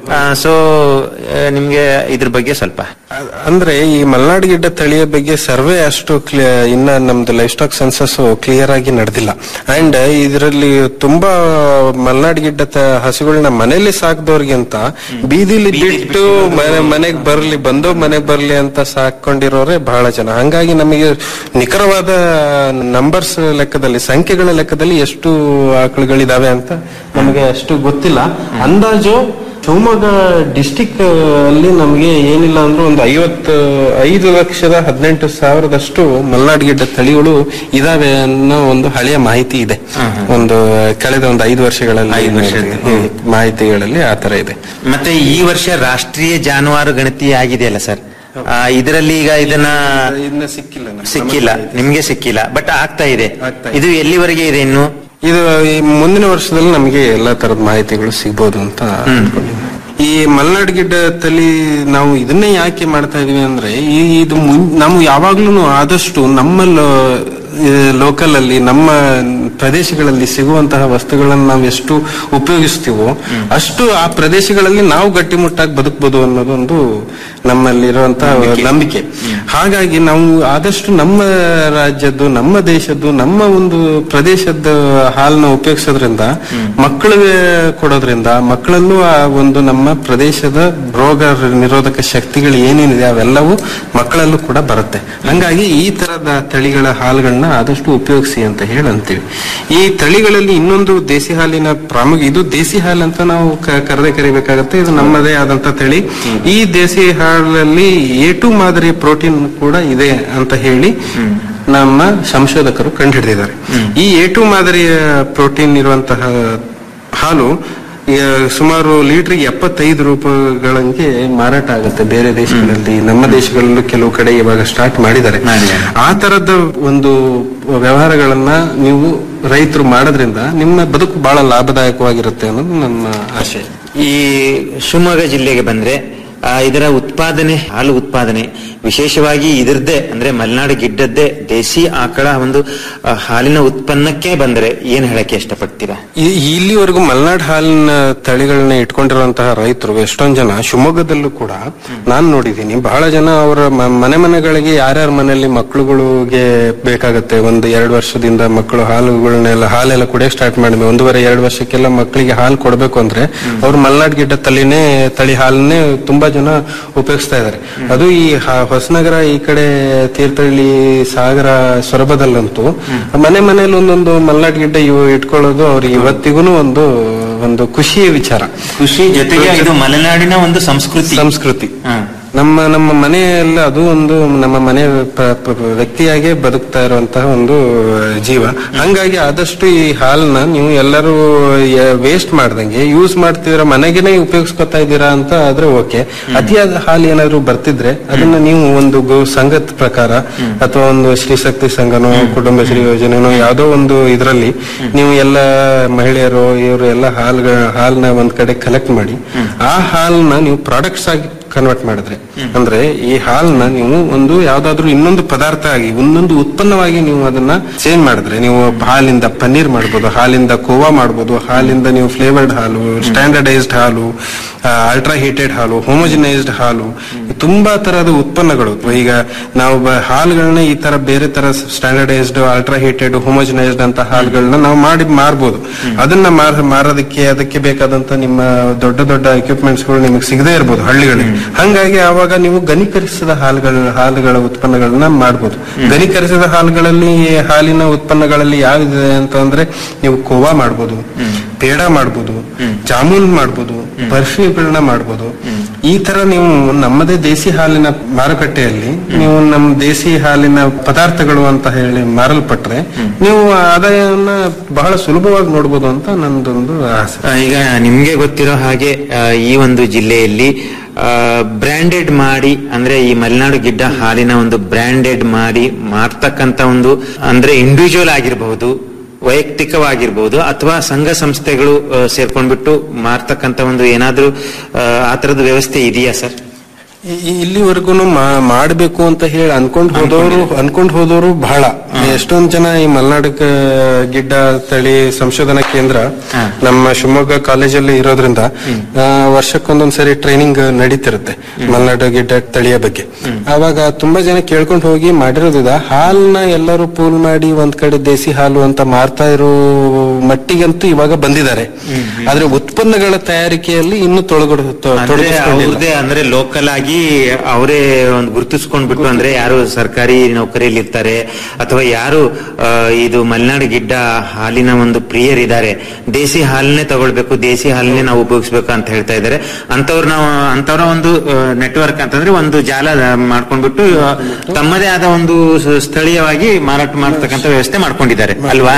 ಸೊ ನಿಮ್ಗೆ ಇದ್ರ ಬಗ್ಗೆ ಸ್ವಲ್ಪ ಅಂದ್ರೆ ಈ ಮಲೆನಾಡು ಗಿಡ್ಡ ತಳಿಯ ಬಗ್ಗೆ ಸರ್ವೆ ಅಷ್ಟು ಕ್ಲಿಯ ಇನ್ನ ನಮ್ದು ಲೈಫ್ ಸ್ಟಾಕ್ ಸೆನ್ಸಸ್ ಕ್ಲಿಯರ್ ಆಗಿ ನಡೆದಿಲ್ಲ ಅಂಡ್ ಇದರಲ್ಲಿ ತುಂಬಾ ಮಲೆನಾಡು ಗಿಡ್ಡ ತ- ಹಸುಗಳನ್ನ ಮನೇಲಿ ಸಾಕ್ದವ್ರಿಗಿಂತ ಬೀದಿಲಿ ಬಿಟ್ಟು ಮನೆ ಮನೆಗ್ ಬರ್ಲಿ ಬಂದು ಮನೆಗ್ ಬರ್ಲಿ ಅಂತ ಸಾಕೊಂಡಿರೋರೆ ಬಹಳ ಜನ ಹಂಗಾಗಿ ನಮಗೆ ನಿಖರವಾದ ನಂಬರ್ಸ್ ಲೆಕ್ಕದಲ್ಲಿ ಸಂಖ್ಯೆಗಳ ಲೆಕ್ಕದಲ್ಲಿ ಎಷ್ಟು ಆಕಳುಗಳಿದಾವೆ ಅಂತ ನಮಗೆ ಅಷ್ಟು ಗೊತ್ತಿಲ್ಲ ಅಂದಾಜು ಶಿವಮೊಗ್ಗ ಡಿಸ್ಟಿಕ್ ಅಲ್ಲಿ ನಮಗೆ ಏನಿಲ್ಲ ಅಂದ್ರೆ ಒಂದು ಐವತ್ತು ಐದು ಲಕ್ಷದ ಹದಿನೆಂಟು ಸಾವಿರದಷ್ಟು ಮಲೆನಾಡು ಗಿಡ್ಡ ತಳಿಗಳು ಇದಾವೆ ಅನ್ನೋ ಒಂದು ಹಳೆಯ ಮಾಹಿತಿ ಇದೆ ಒಂದು ಕಳೆದ ಒಂದು ಐದು ವರ್ಷಗಳಲ್ಲಿ ಹ್ಮ್, ಮಾಹಿತಿಗಳಲ್ಲಿ ಆ ತರ ಇದೆ ಮತ್ತೆ ಈ ವರ್ಷ ರಾಷ್ಟ್ರೀಯ ಜಾನುವಾರು ಗಣತಿ ಆಗಿದೆಯಲ್ಲ ಸರ್ ಇದರಲ್ಲಿ ಈಗ ಇದನ್ನ ಇನ್ನ ಸಿಕ್ಕಿಲ್ಲ ಸಿಕ್ಕಿಲ್ಲ ನಿಮ್ಗೆ ಸಿಕ್ಕಿಲ್ಲ ಬಟ್ ಆಗ್ತಾ ಇದೆ ಇದು ಎಲ್ಲಿವರೆಗೆ ಇದೆ ಇನ್ನು ಇದು ಈ ಮುಂದಿನ ವರ್ಷದಲ್ಲಿ ನಮಗೆ ಎಲ್ಲಾ ತರದ ಮಾಹಿತಿಗಳು ಸಿಗ್ಬೋದು ಅಂತ ಅನ್ಕೊಂಡಿದ್ದೀನಿ. ಈ ಮಲೆನಾಡು ಗಿಡ್ಡ ತಳಿ ನಾವು ಇದನ್ನೇ ಯಾಕೆ ಮಾಡ್ತಾ ಇದೀವಿ ಅಂದ್ರೆ ಈ ಇದು ಮುನ್- ನಾವು ಯಾವಾಗ್ಲೂ ಆದಷ್ಟು ನಮ್ಮ ಲೋಕಲ್ ಅಲ್ಲಿ ನಮ್ಮ ಪ್ರದೇಶಗಳಲ್ಲಿ ಸಿಗುವಂತಹ ವಸ್ತುಗಳನ್ನು ನಾವು ಎಷ್ಟು ಉಪಯೋಗಿಸ್ತೀವೋ ಅಷ್ಟು ಆ ಪ್ರದೇಶಗಳಲ್ಲಿ ನಾವು ಗಟ್ಟಿಮುಟ್ಟಾಗಿ ಬದುಕಬಹುದು ಅನ್ನೋದೊಂದು ನಮ್ಮಲ್ಲಿರುವಂತಹ ನಂಬಿಕೆ ಹಾಗಾಗಿ ನಾವು ಆದಷ್ಟು ನಮ್ಮ ರಾಜ್ಯದ್ದು ನಮ್ಮ ದೇಶದ್ದು ನಮ್ಮ ಒಂದು ಪ್ರದೇಶದ ಹಾಲನ್ನ ಉಪಯೋಗಿಸೋದ್ರಿಂದ ಮಕ್ಕಳಿಗೆ ಕೊಡೋದ್ರಿಂದ ಮಕ್ಕಳಲ್ಲೂ ಆ ಒಂದು ನಮ್ಮ ಪ್ರದೇಶದ ರೋಗ ನಿರೋಧಕ ಶಕ್ತಿಗಳು ಏನೇನಿದೆ ಅವೆಲ್ಲವೂ ಮಕ್ಕಳಲ್ಲೂ ಕೂಡ ಬರುತ್ತೆ ಹಂಗಾಗಿ ಈ ತರದ ತಳಿಗಳ ಹಾಲುಗಳನ್ನ ಆದಷ್ಟು ಉಪಯೋಗಿಸಿ ಅಂತ ಹೇಳಿ ಅಂತೀವಿ ಈ ತಳಿಗಳಲ್ಲಿ ಇನ್ನೊಂದು ದೇಸಿ ಹಾಲಿನ ಪ್ರಾಮುಖ್ಯ ಇದು ದೇಸಿ ಹಾಲು ಅಂತ ನಾವು ಕ- ಕರೆದೇ ಕರಿಬೇಕಾಗತ್ತೆ ಇದು ನಮ್ಮದೇ ಆದಂತ ತಳಿ ಈ ದೇಸಿ ಹಾಲಲ್ಲಿ ಎ ಟು ಮಾದರಿಯ ಪ್ರೋಟೀನ್ ಕೂಡ ಇದೆ ಅಂತ ಹೇಳಿ ನಮ್ಮ ಸಂಶೋಧಕರು ಕಂಡುಹಿಡಿದಿದ್ದಾರೆ ಈ ಎ ಟು ಮಾದರಿಯ ಪ್ರೋಟೀನ್ ಇರುವಂತಹ ಹಾಲು ಈಗ ಸುಮಾರು ಲೀಟರ್ಗೆ ಎಪ್ಪತ್ತೈದು ರೂಪಾಯಿಗಳಂಗೆ ಮಾರಾಟ ಆಗುತ್ತೆ ಬೇರೆ ದೇಶಗಳಲ್ಲಿ ನಮ್ಮ ದೇಶಗಳಲ್ಲೂ ಕೆಲವು ಕಡೆ ಇವಾಗ ಸ್ಟಾರ್ಟ್ ಮಾಡಿದ್ದಾರೆ ಆ ತರದ ಒಂದು ವ್ಯವಹಾರಗಳನ್ನ ನೀವು ರೈತರು ಮಾಡೋದ್ರಿಂದ ನಿಮ್ಮ ಬದುಕು ಬಹಳ ಲಾಭದಾಯಕವಾಗಿರುತ್ತೆ ಅನ್ನೋದು ನನ್ನ ಆಶಯ ಈ ಶಿವಮೊಗ್ಗ ಜಿಲ್ಲೆಗೆ ಬಂದ್ರೆ ಆ, ಇದರ ಉತ್ಪಾದನೆ ಹಾಲು ಉತ್ಪಾದನೆ ವಿಶೇಷವಾಗಿ ಇದರದ್ದೇ ಅಂದ್ರೆ ಮಲೆನಾಡು ಗಿಡ್ಡದ್ದೇ ದೇಸಿ ಆಕಳ ಒಂದು ಆ, ಹಾಲಿನ ಉತ್ಪನ್ನಕ್ಕೆ ಬಂದ್ರೆ ಏನ್ ಹೇಳಕ್ಕೆ ಇಷ್ಟಪಡ್ತೀರಾ ಈ- ಇಲ್ಲಿವರೆಗೂ ಮಲೆನಾಡು ಹಾಲಿನ ತಳಿಗಳನ್ನ ಇಟ್ಕೊಂಡಿರುವಂತಹ ರೈತರು ಎಷ್ಟೊಂದ್ ಜನ ಶಿವಮೊಗ್ಗದಲ್ಲೂ ಕೂಡ ನಾನ್ ನೋಡಿದೀನಿ ಬಹಳ ಜನ ಅವರ ಮ- ಮನೆ ಮನೆಗಳಿಗೆ ಯಾರ್ಯಾರ ಮನೆಯಲ್ಲಿ ಮಕ್ಕಳುಗಳಿಗೆ ಬೇಕಾಗತ್ತೆ ಒಂದು ಎರಡು ವರ್ಷದಿಂದ ಮಕ್ಕಳು ಹಾಲುಗಳನ್ನೆಲ್ಲ ಹಾಲೆಲ್ಲ ಕುಡಿಯಕ್ ಸ್ಟಾರ್ಟ್ ಮಾಡಿದ್ವಿ ಒಂದೂವರೆ ಎರಡು ವರ್ಷಕ್ಕೆಲ್ಲ ಮಕ್ಕಳಿಗೆ ಹಾಲು ಕೊಡ್ಬೇಕು ಅಂದ್ರೆ ಅವ್ರು ಮಲೆನಾಡು ಗಿಡ್ಡ ತಳಿನೇ ತಳಿ ಹಾಲನ್ನೇ ತುಂಬಾ ಜನ ಉಪಯೋಗಿಸ್ತಾ ಇದ್ದಾರೆ ಅದು ಈ ಹ- ಹೊಸನಗರ ಈ ಕಡೆ ತೀರ್ಥಹಳ್ಳಿ ಸಾಗರ ಸೊರಬದಲ್ಲಂತೂ ಮನೆ ಮನೇಲಿ ಒಂದೊಂದು ಮಲ್ನಾಡ್ ಗಿಡ್ಡ ಇವು ಇಟ್ಕೊಳ್ಳೋದು ಅವ್ರಿಗೆ ಇವತ್ತಿಗೂ ಒಂದು ಒಂದು ಖುಷಿಯ ವಿಚಾರ ಖುಷಿ ಜೊತೆಗೆ ಇದು ಮಲೆನಾಡಿನ ಒಂದು ಸಂಸ್ಕೃತಿ ಸಂಸ್ಕೃತಿ ನಮ್ಮ ನಮ್ಮ ಮನೆಯಲ್ಲ ಅದು ಒಂದು ನಮ್ಮ ಮನೆ ಪ- ಪ- ವ್ಯಕ್ತಿಯಾಗೆ ಬದುಕ್ತಾ ಇರುವಂತಹ ಒಂದು ಜೀವ ಹಂಗಾಗಿ ಆದಷ್ಟು ಈ ಹಾಲನ್ನ ನೀವು ಎಲ್ಲರೂ ವೇಸ್ಟ್ ಮಾಡ್ದಂಗೆ ಯೂಸ್ ಮಾಡ್ತಿದ್ರ ಮನೆಗೆನೆ ಉಪಯೋಗಿಸ್ಕೊತಾ ಇದ್ದೀರಾ ಅಂತ ಆದ್ರೆ ಓಕೆ ಅತಿಯಾದ ಹಾಲು ಏನಾದ್ರು ಬರ್ತಿದ್ರೆ ಅದನ್ನ ನೀವು ಒಂದು ಗೋ ಸಂಘದ ಪ್ರಕಾರ ಅಥವಾ ಒಂದು ಶ್ರೀ ಶಕ್ತಿ ಸಂಘನೋ ಕುಟುಂಬಶ್ರೀ ಯೋಜನೆನೋ ಯಾವ್ದೋ ಒಂದು ಇದರಲ್ಲಿ ನೀವು ಎಲ್ಲ ಮಹಿಳೆಯರು ಇವರು ಎಲ್ಲ ಹಾಲ್ಗಳ ಹಾಲ್ನ ಒಂದ್ ಕಡೆ ಕಲೆಕ್ಟ್ ಮಾಡಿ ಆ ಹಾಲ್ನ ನೀವು ಪ್ರಾಡಕ್ಟ್ಸ್ ಆಗಿ ಕನ್ವರ್ಟ್ ಮಾಡಿದ್ರೆ ಅಂದ್ರೆ ಈ ಹಾಲ್ನ ನೀವು ಒಂದು ಯಾವ್ದಾದ್ರು ಇನ್ನೊಂದು ಪದಾರ್ಥ ಆಗಿ ಒಂದೊಂದು ಉತ್ಪನ್ನವಾಗಿ ನೀವು ಅದನ್ನ ಚೇಂಜ್ ಮಾಡಿದ್ರೆ ನೀವು ಹಾಲಿಂದ ಪನ್ನೀರ್ ಮಾಡ್ಬೋದು ಹಾಲಿಂದ ಕೋವಾ ಮಾಡ್ಬೋದು ಹಾಲಿಂದ ನೀವು ಫ್ಲೇವರ್ಡ್ ಹಾಲು ಸ್ಟ್ಯಾಂಡರ್ಡೈಸ್ಡ್ ಹಾಲು ಅಲ್ಟ್ರಾ ಹೀಟೆಡ್ ಹಾಲು ಹೋಮೋಜಿನೈಸ್ಡ್ ಹಾಲು ಈ ತುಂಬಾ ತರಹದ ಉತ್ಪನ್ನಗಳು ಈಗ ನಾವು ಬ- ಹಾಲುಗಳನ್ನ ಈ ತರ ಬೇರೆ ತರ ಸ್ಟ್ಯಾಂಡರ್ಡೈಸ್ಡ್ ಅಲ್ಟ್ರಾ ಹೀಟೆಡ್ ಹೋಮೋಜಿನೈಸ್ಡ್ ಅಂತ ಹಾಲುಗಳನ್ನ ನಾವು ಮಾಡಿ ಮಾರ್ಬೋದು ಅದನ್ನ ಮಾರ ಮಾರೋದಕ್ಕೆ ಅದಕ್ಕೆ ಬೇಕಾದಂತ ನಿಮ್ಮ ದೊಡ್ಡ ದೊಡ್ಡ equipments ಗಳು ನಿಮಗೆ ಸಿಗದೇ ಇರ್ಬೋದು ಹಳ್ಳಿಗಳಲ್ಲಿ ಹಂಗಾಗಿ ಆವಾಗ ನೀವು ಘನೀಕರಿಸಿದ ಹಾಲುಗಳ ಹಾಲುಗಳ ಉತ್ಪನ್ನಗಳನ್ನ ಮಾಡ್ಬೋದು ಘನೀಕರಿಸಿದ ಹಾಲುಗಳಲ್ಲಿ ಹಾಲಿನ ಉತ್ಪನ್ನಗಳಲ್ಲಿ ಯಾವಿದೆ ಅಂತಂದ್ರೆ ನೀವು ಕೋವಾ ಮಾಡ್ಬೋದು ಪೇಡ ಮಾಡ್ಬೋದು ಜಾಮೂನ್ ಮಾಡ್ಬೋದು ಬರ್ಫಿಗಳನ್ನ ಮಾಡ್ಬೋದು ಈ ತರ ನೀವು ನಮ್ಮದೇ ದೇಸಿ ಹಾಲಿನ ಮಾರುಕಟ್ಟೆಯಲ್ಲಿ ನೀವು ನಮ್ಮ ದೇಸಿ ಹಾಲಿನ ಪದಾರ್ಥಗಳು ಅಂತ ಹೇಳಿ ಮಾರಲ್ಪಟ್ರೆ ನೀವು ಆದಾಯವನ್ನ ಬಹಳ ಸುಲಭವಾಗಿ ನೋಡ್ಬೋದು ಅಂತ ನಂದೊಂದು ಆಸೆ ಆ, ಈಗ ನಿಮ್ಗೆ ಗೊತ್ತಿರೋ ಹಾಗೆ ಆ, ಈ ಒಂದು ಜಿಲ್ಲೆಯಲ್ಲಿ ಬ್ರ್ಯಾಂಡೆಡ್ ಮಾಡಿ ಅಂದ್ರೆ ಈ ಮಲೆನಾಡು ಗಿಡ್ಡ ಹಾಲಿನ ಒಂದು ಬ್ರ್ಯಾಂಡೆಡ್ ಮಾಡಿ ಮಾರ್ತಕ್ಕಂತ ಒಂದು ಅಂದ್ರೆ ಇಂಡಿವಿಜುವಲ್ ಆಗಿರಬಹುದು ವೈಯಕ್ತಿಕವಾಗಿರ್ಬೋದು ಅಥವಾ ಸಂಘ ಸಂಸ್ಥೆಗಳು ಆ, ಸೇರ್ಕೊಂಡ್ಬಿಟ್ಟು ಮಾರ್ತಕ್ಕಂತ ಒಂದು ಏನಾದ್ರೂ ಆ, ಆ ತರದ ವ್ಯವಸ್ಥೆ ಇದೆಯಾ ಸರ್ ಇಲ್ಲಿವರೆಗೂ ಮಾಡಬೇಕು ಅಂತ ಹೇಳಿ ಅನ್ಕೊಂಡ್ ಹೋದವರು ಅನ್ಕೊಂಡ್ ಹೋದವರು ಬಹಳ ಎಷ್ಟೊಂದ್ ಜನ ಈ ಮಲ್ನಾಡು ಗಿಡ್ಡ ತಳಿ ಸಂಶೋಧನಾ ಕೇಂದ್ರ ನಮ್ಮ ಶಿವಮೊಗ್ಗ ಕಾಲೇಜಲ್ಲಿ ಇರೋದ್ರಿಂದ ಆ, ವರ್ಷಕ್ಕೊಂದೊಂದ್ ಸರಿ ಟ್ರೈನಿಂಗ್ ನಡೀತಿರುತ್ತೆ ಮಲ್ನಾಡು ಗಿಡ್ಡ ತಳಿಯ ಬಗ್ಗೆ ಅವಾಗ ತುಂಬಾ ಜನ ಕೇಳ್ಕೊಂಡು ಹೋಗಿ ಮಾಡಿರೋದಿದ ಹಾಲ್ನ ಎಲ್ಲರೂ ಪೂಲ್ ಮಾಡಿ ಒಂದ್ ಕಡೆ ದೇಸಿ ಹಾಲು ಅಂತ ಮಾರ್ತಾ ಇರೋ ಮಟ್ಟಿಗಂತೂ ಇವಾಗ ಬಂದಿದ್ದಾರೆ ಆದ್ರೆ ಉತ್ಪನ್ನಗಳ ತಯಾರಿಕೆಯಲ್ಲಿ ಇನ್ನೂ ತೊಳಗಡು ತೊ- ಅಂದ್ರೆ ತೊಡಗಿಸ್ಕೊಂಡಿಲ್ಲ ಅವ್ರದೇ ಅಂದ್ರೆ ಲೋಕಲ್ ಆಗಿ ಅವರೇ ಒಂದು ಗುರುತಿಸ್ಕೊಂಡ್ಬಿಟ್ಟು ಅಂದ್ರೆ ಯಾರು ಸರ್ಕಾರಿ ನೌಕರಿಯಲ್ಲಿ ಇರ್ತಾರೆ ಅಥವಾ ಯಾರು ಆ, ಇದು ಮಲೆನಾಡು ಗಿಡ್ಡ ಹಾಲಿನ ಒಂದು ಪ್ರಿಯರಿದ್ದಾರೆ ದೇಸಿ ಹಾಲನ್ನೇ ತಗೊಳ್ಬೇಕು ದೇಸಿ ಹಾಲನ್ನೇ ನಾವು ಉಪಯೋಗಿಸ್ಬೇಕು ಅಂತ ಹೇಳ್ತಾ ಇದ್ದಾರೆ ಅಂತವ್ರು ನಾವು ಅಂತವ್ರ ಒಂದು ನೆಟ್ವರ್ಕ್ ಅಂತಂದ್ರೆ ಒಂದು ಜಾಲ ಮಾಡ್ಕೊಂಡ್ಬಿಟ್ಟು ಆ, ತಮ್ಮದೇ ಆದ ಒಂದು ಸ- ಸ್ಥಳೀಯವಾಗಿ ಮಾರಾಟ ಮಾಡ್ತಕ್ಕಂಥ ವ್ಯವಸ್ಥೆ ಮಾಡ್ಕೊಂಡಿದ್ದಾರೆ ಅಲ್ವಾ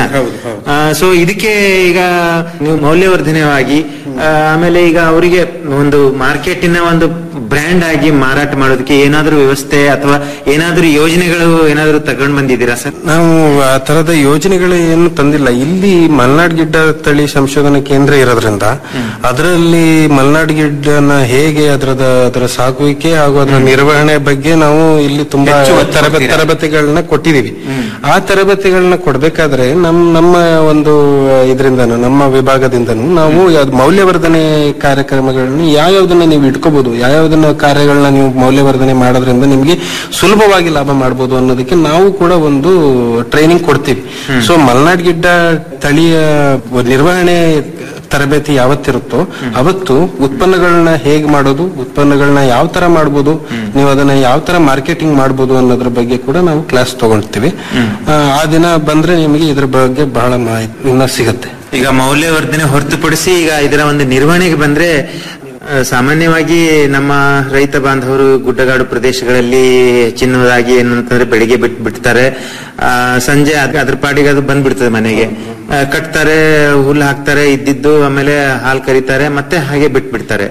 ಸೊ ಇದಕ್ಕೆ ಈಗ ನೀವು ಮೌಲ್ಯವರ್ಧನೆಯಾಗಿ ಆ, ಆಮೇಲೆ ಈಗ ಅವರಿಗೆ ಒಂದು ಮಾರ್ಕೆಟಿನ ಒಂದು ಬ್ರ್ಯಾಂಡ್ ಆಗಿ ಮಾರಾಟ ಮಾಡೋದಕ್ಕೆ ಏನಾದ್ರೂ ವ್ಯವಸ್ಥೆ ಅಥವಾ ಏನಾದ್ರೂ ಯೋಜನೆಗಳು ಏನಾದ್ರೂ ತಗೊಂಡ್ ಬಂದಿದ್ದೀರಾ ಸರ್ ನಾವು ಆ ತರದ ಯೋಜನೆಗಳು ಏನು ತಂದಿಲ್ಲ ಇಲ್ಲಿ ಮಲ್ನಾಡ್ ಗಿಡ್ಡ ತಳಿ ಸಂಶೋಧನಾ ಕೇಂದ್ರ ಇರೋದ್ರಿಂದ ಅದರಲ್ಲಿ ಮಲ್ನಾಡ್ ಗಿಡ್ಡನ ಹೇಗೆ ಅದರದ ಅದರ ಸಾಕುವಿಕೆ ಹಾಗೂ ಅದರ ನಿರ್ವಹಣೆ ಬಗ್ಗೆ ನಾವು ಇಲ್ಲಿ ತುಂಬಾ ಹೆಚ್ಚು ಒತ್ತು ತರಬೇತಿ ಕೊಡ್ತೀರಾ? ತರಬೇತಿಗಳನ್ನ ಕೊಟ್ಟಿದೀವಿ ಆ ತರಬೇತಿಗಳನ್ನ ಕೊಡ್ಬೇಕಾದ್ರೆ ನಮ್ ನಮ್ಮ ಒಂದು ಇದರಿಂದನು ನಮ್ಮ ವಿಭಾಗದಿಂದನು ನಾವು ಯಾವ್ದು ಮೌಲ್ಯವರ್ಧನೆ ಕಾರ್ಯಕ್ರಮಗಳನ್ನ ಯಾವ್ಯಾವ್ದನ್ನ ನೀವು ಇಟ್ಕೋಬಹುದು ಯಾವ್ಯಾವ್ದನ್ನ ಕಾರ್ಯಗಳನ್ನ ನೀವು ಮೌಲ್ಯವರ್ಧನೆ ಮಾಡೋದ್ರಿಂದ ನಿಮ್ಗೆ ಸುಲಭವಾಗಿ ಲಾಭ ಮಾಡಬಹುದು ಅನ್ನೋದಕ್ಕೆ ನಾವು ಕೂಡ ಒಂದು ಟ್ರೈನಿಂಗ್ ಕೊಡ್ತೀವಿ ಸೊ ಮಲ್ನಾಡ್ ಗಿಡ್ಡ ತಳಿಯ ನಿರ್ವಹಣೆ ತರಬೇತಿ ಯಾವತ್ತಿರುತ್ತೋ ಅವತ್ತು ಉತ್ಪನ್ನಗಳನ್ನ ಹೇಗೆ ಮಾಡೋದು ಉತ್ಪನ್ನಗಳನ್ನ ಯಾವ ತರ ಮಾಡ್ಬೋದು ನೀವು ಅದನ್ನ ಯಾವ ತರ ಮಾರ್ಕೆಟಿಂಗ್ ಮಾಡ್ಬೋದು ಅನ್ನೋದ್ರ ಬಗ್ಗೆ ಕೂಡ ನಾವು ಕ್ಲಾಸ್ ತಗೊಳ್ತೀವಿ ಆ, ಆ ದಿನ ಬಂದ್ರೆ ನಿಮಗೆ ಇದ್ರ ಬಗ್ಗೆ ಬಹಳ ಮಾಹಿತಿ ಇನ್ನ ಸಿಗುತ್ತೆ ಈಗ ಮೌಲ್ಯವರ್ಧನೆ ಹೊರತುಪಡಿಸಿ ಈಗ ಇದರ ಒಂದು ನಿರ್ವಹಣೆಗೆ ಬಂದ್ರೆ ಆ, ಸಾಮಾನ್ಯವಾಗಿ ನಮ್ಮ ರೈತ ಬಾಂಧವರು ಗುಡ್ಡಗಾಡು ಪ್ರದೇಶಗಳಲ್ಲಿ ಹೆಚ್ಚಿನದಾಗಿ ಏನಂತಂದ್ರೆ ಬೆಳಿಗ್ಗೆ ಬಿಟ್ ಬಿಡ್ತಾರೆ ಆ, ಸಂಜೆ ಅದ್- ಅದ್ರ ಪಾಡಿಗೆ ಅದು ಬಂದ್ಬಿಡ್ತದೆ ಮನೆಗೆ ಆ, ಕಟ್ತಾರೆ ಹುಲ್ಲು ಹಾಕ್ತಾರೆ ಇದ್ದಿದ್ದು ಆಮೇಲೆ ಹಾಲು ಕರಿತಾರೆ ಮತ್ತೆ ಹಾಗೆ ಬಿಟ್ಬಿಡ್ತಾರೆ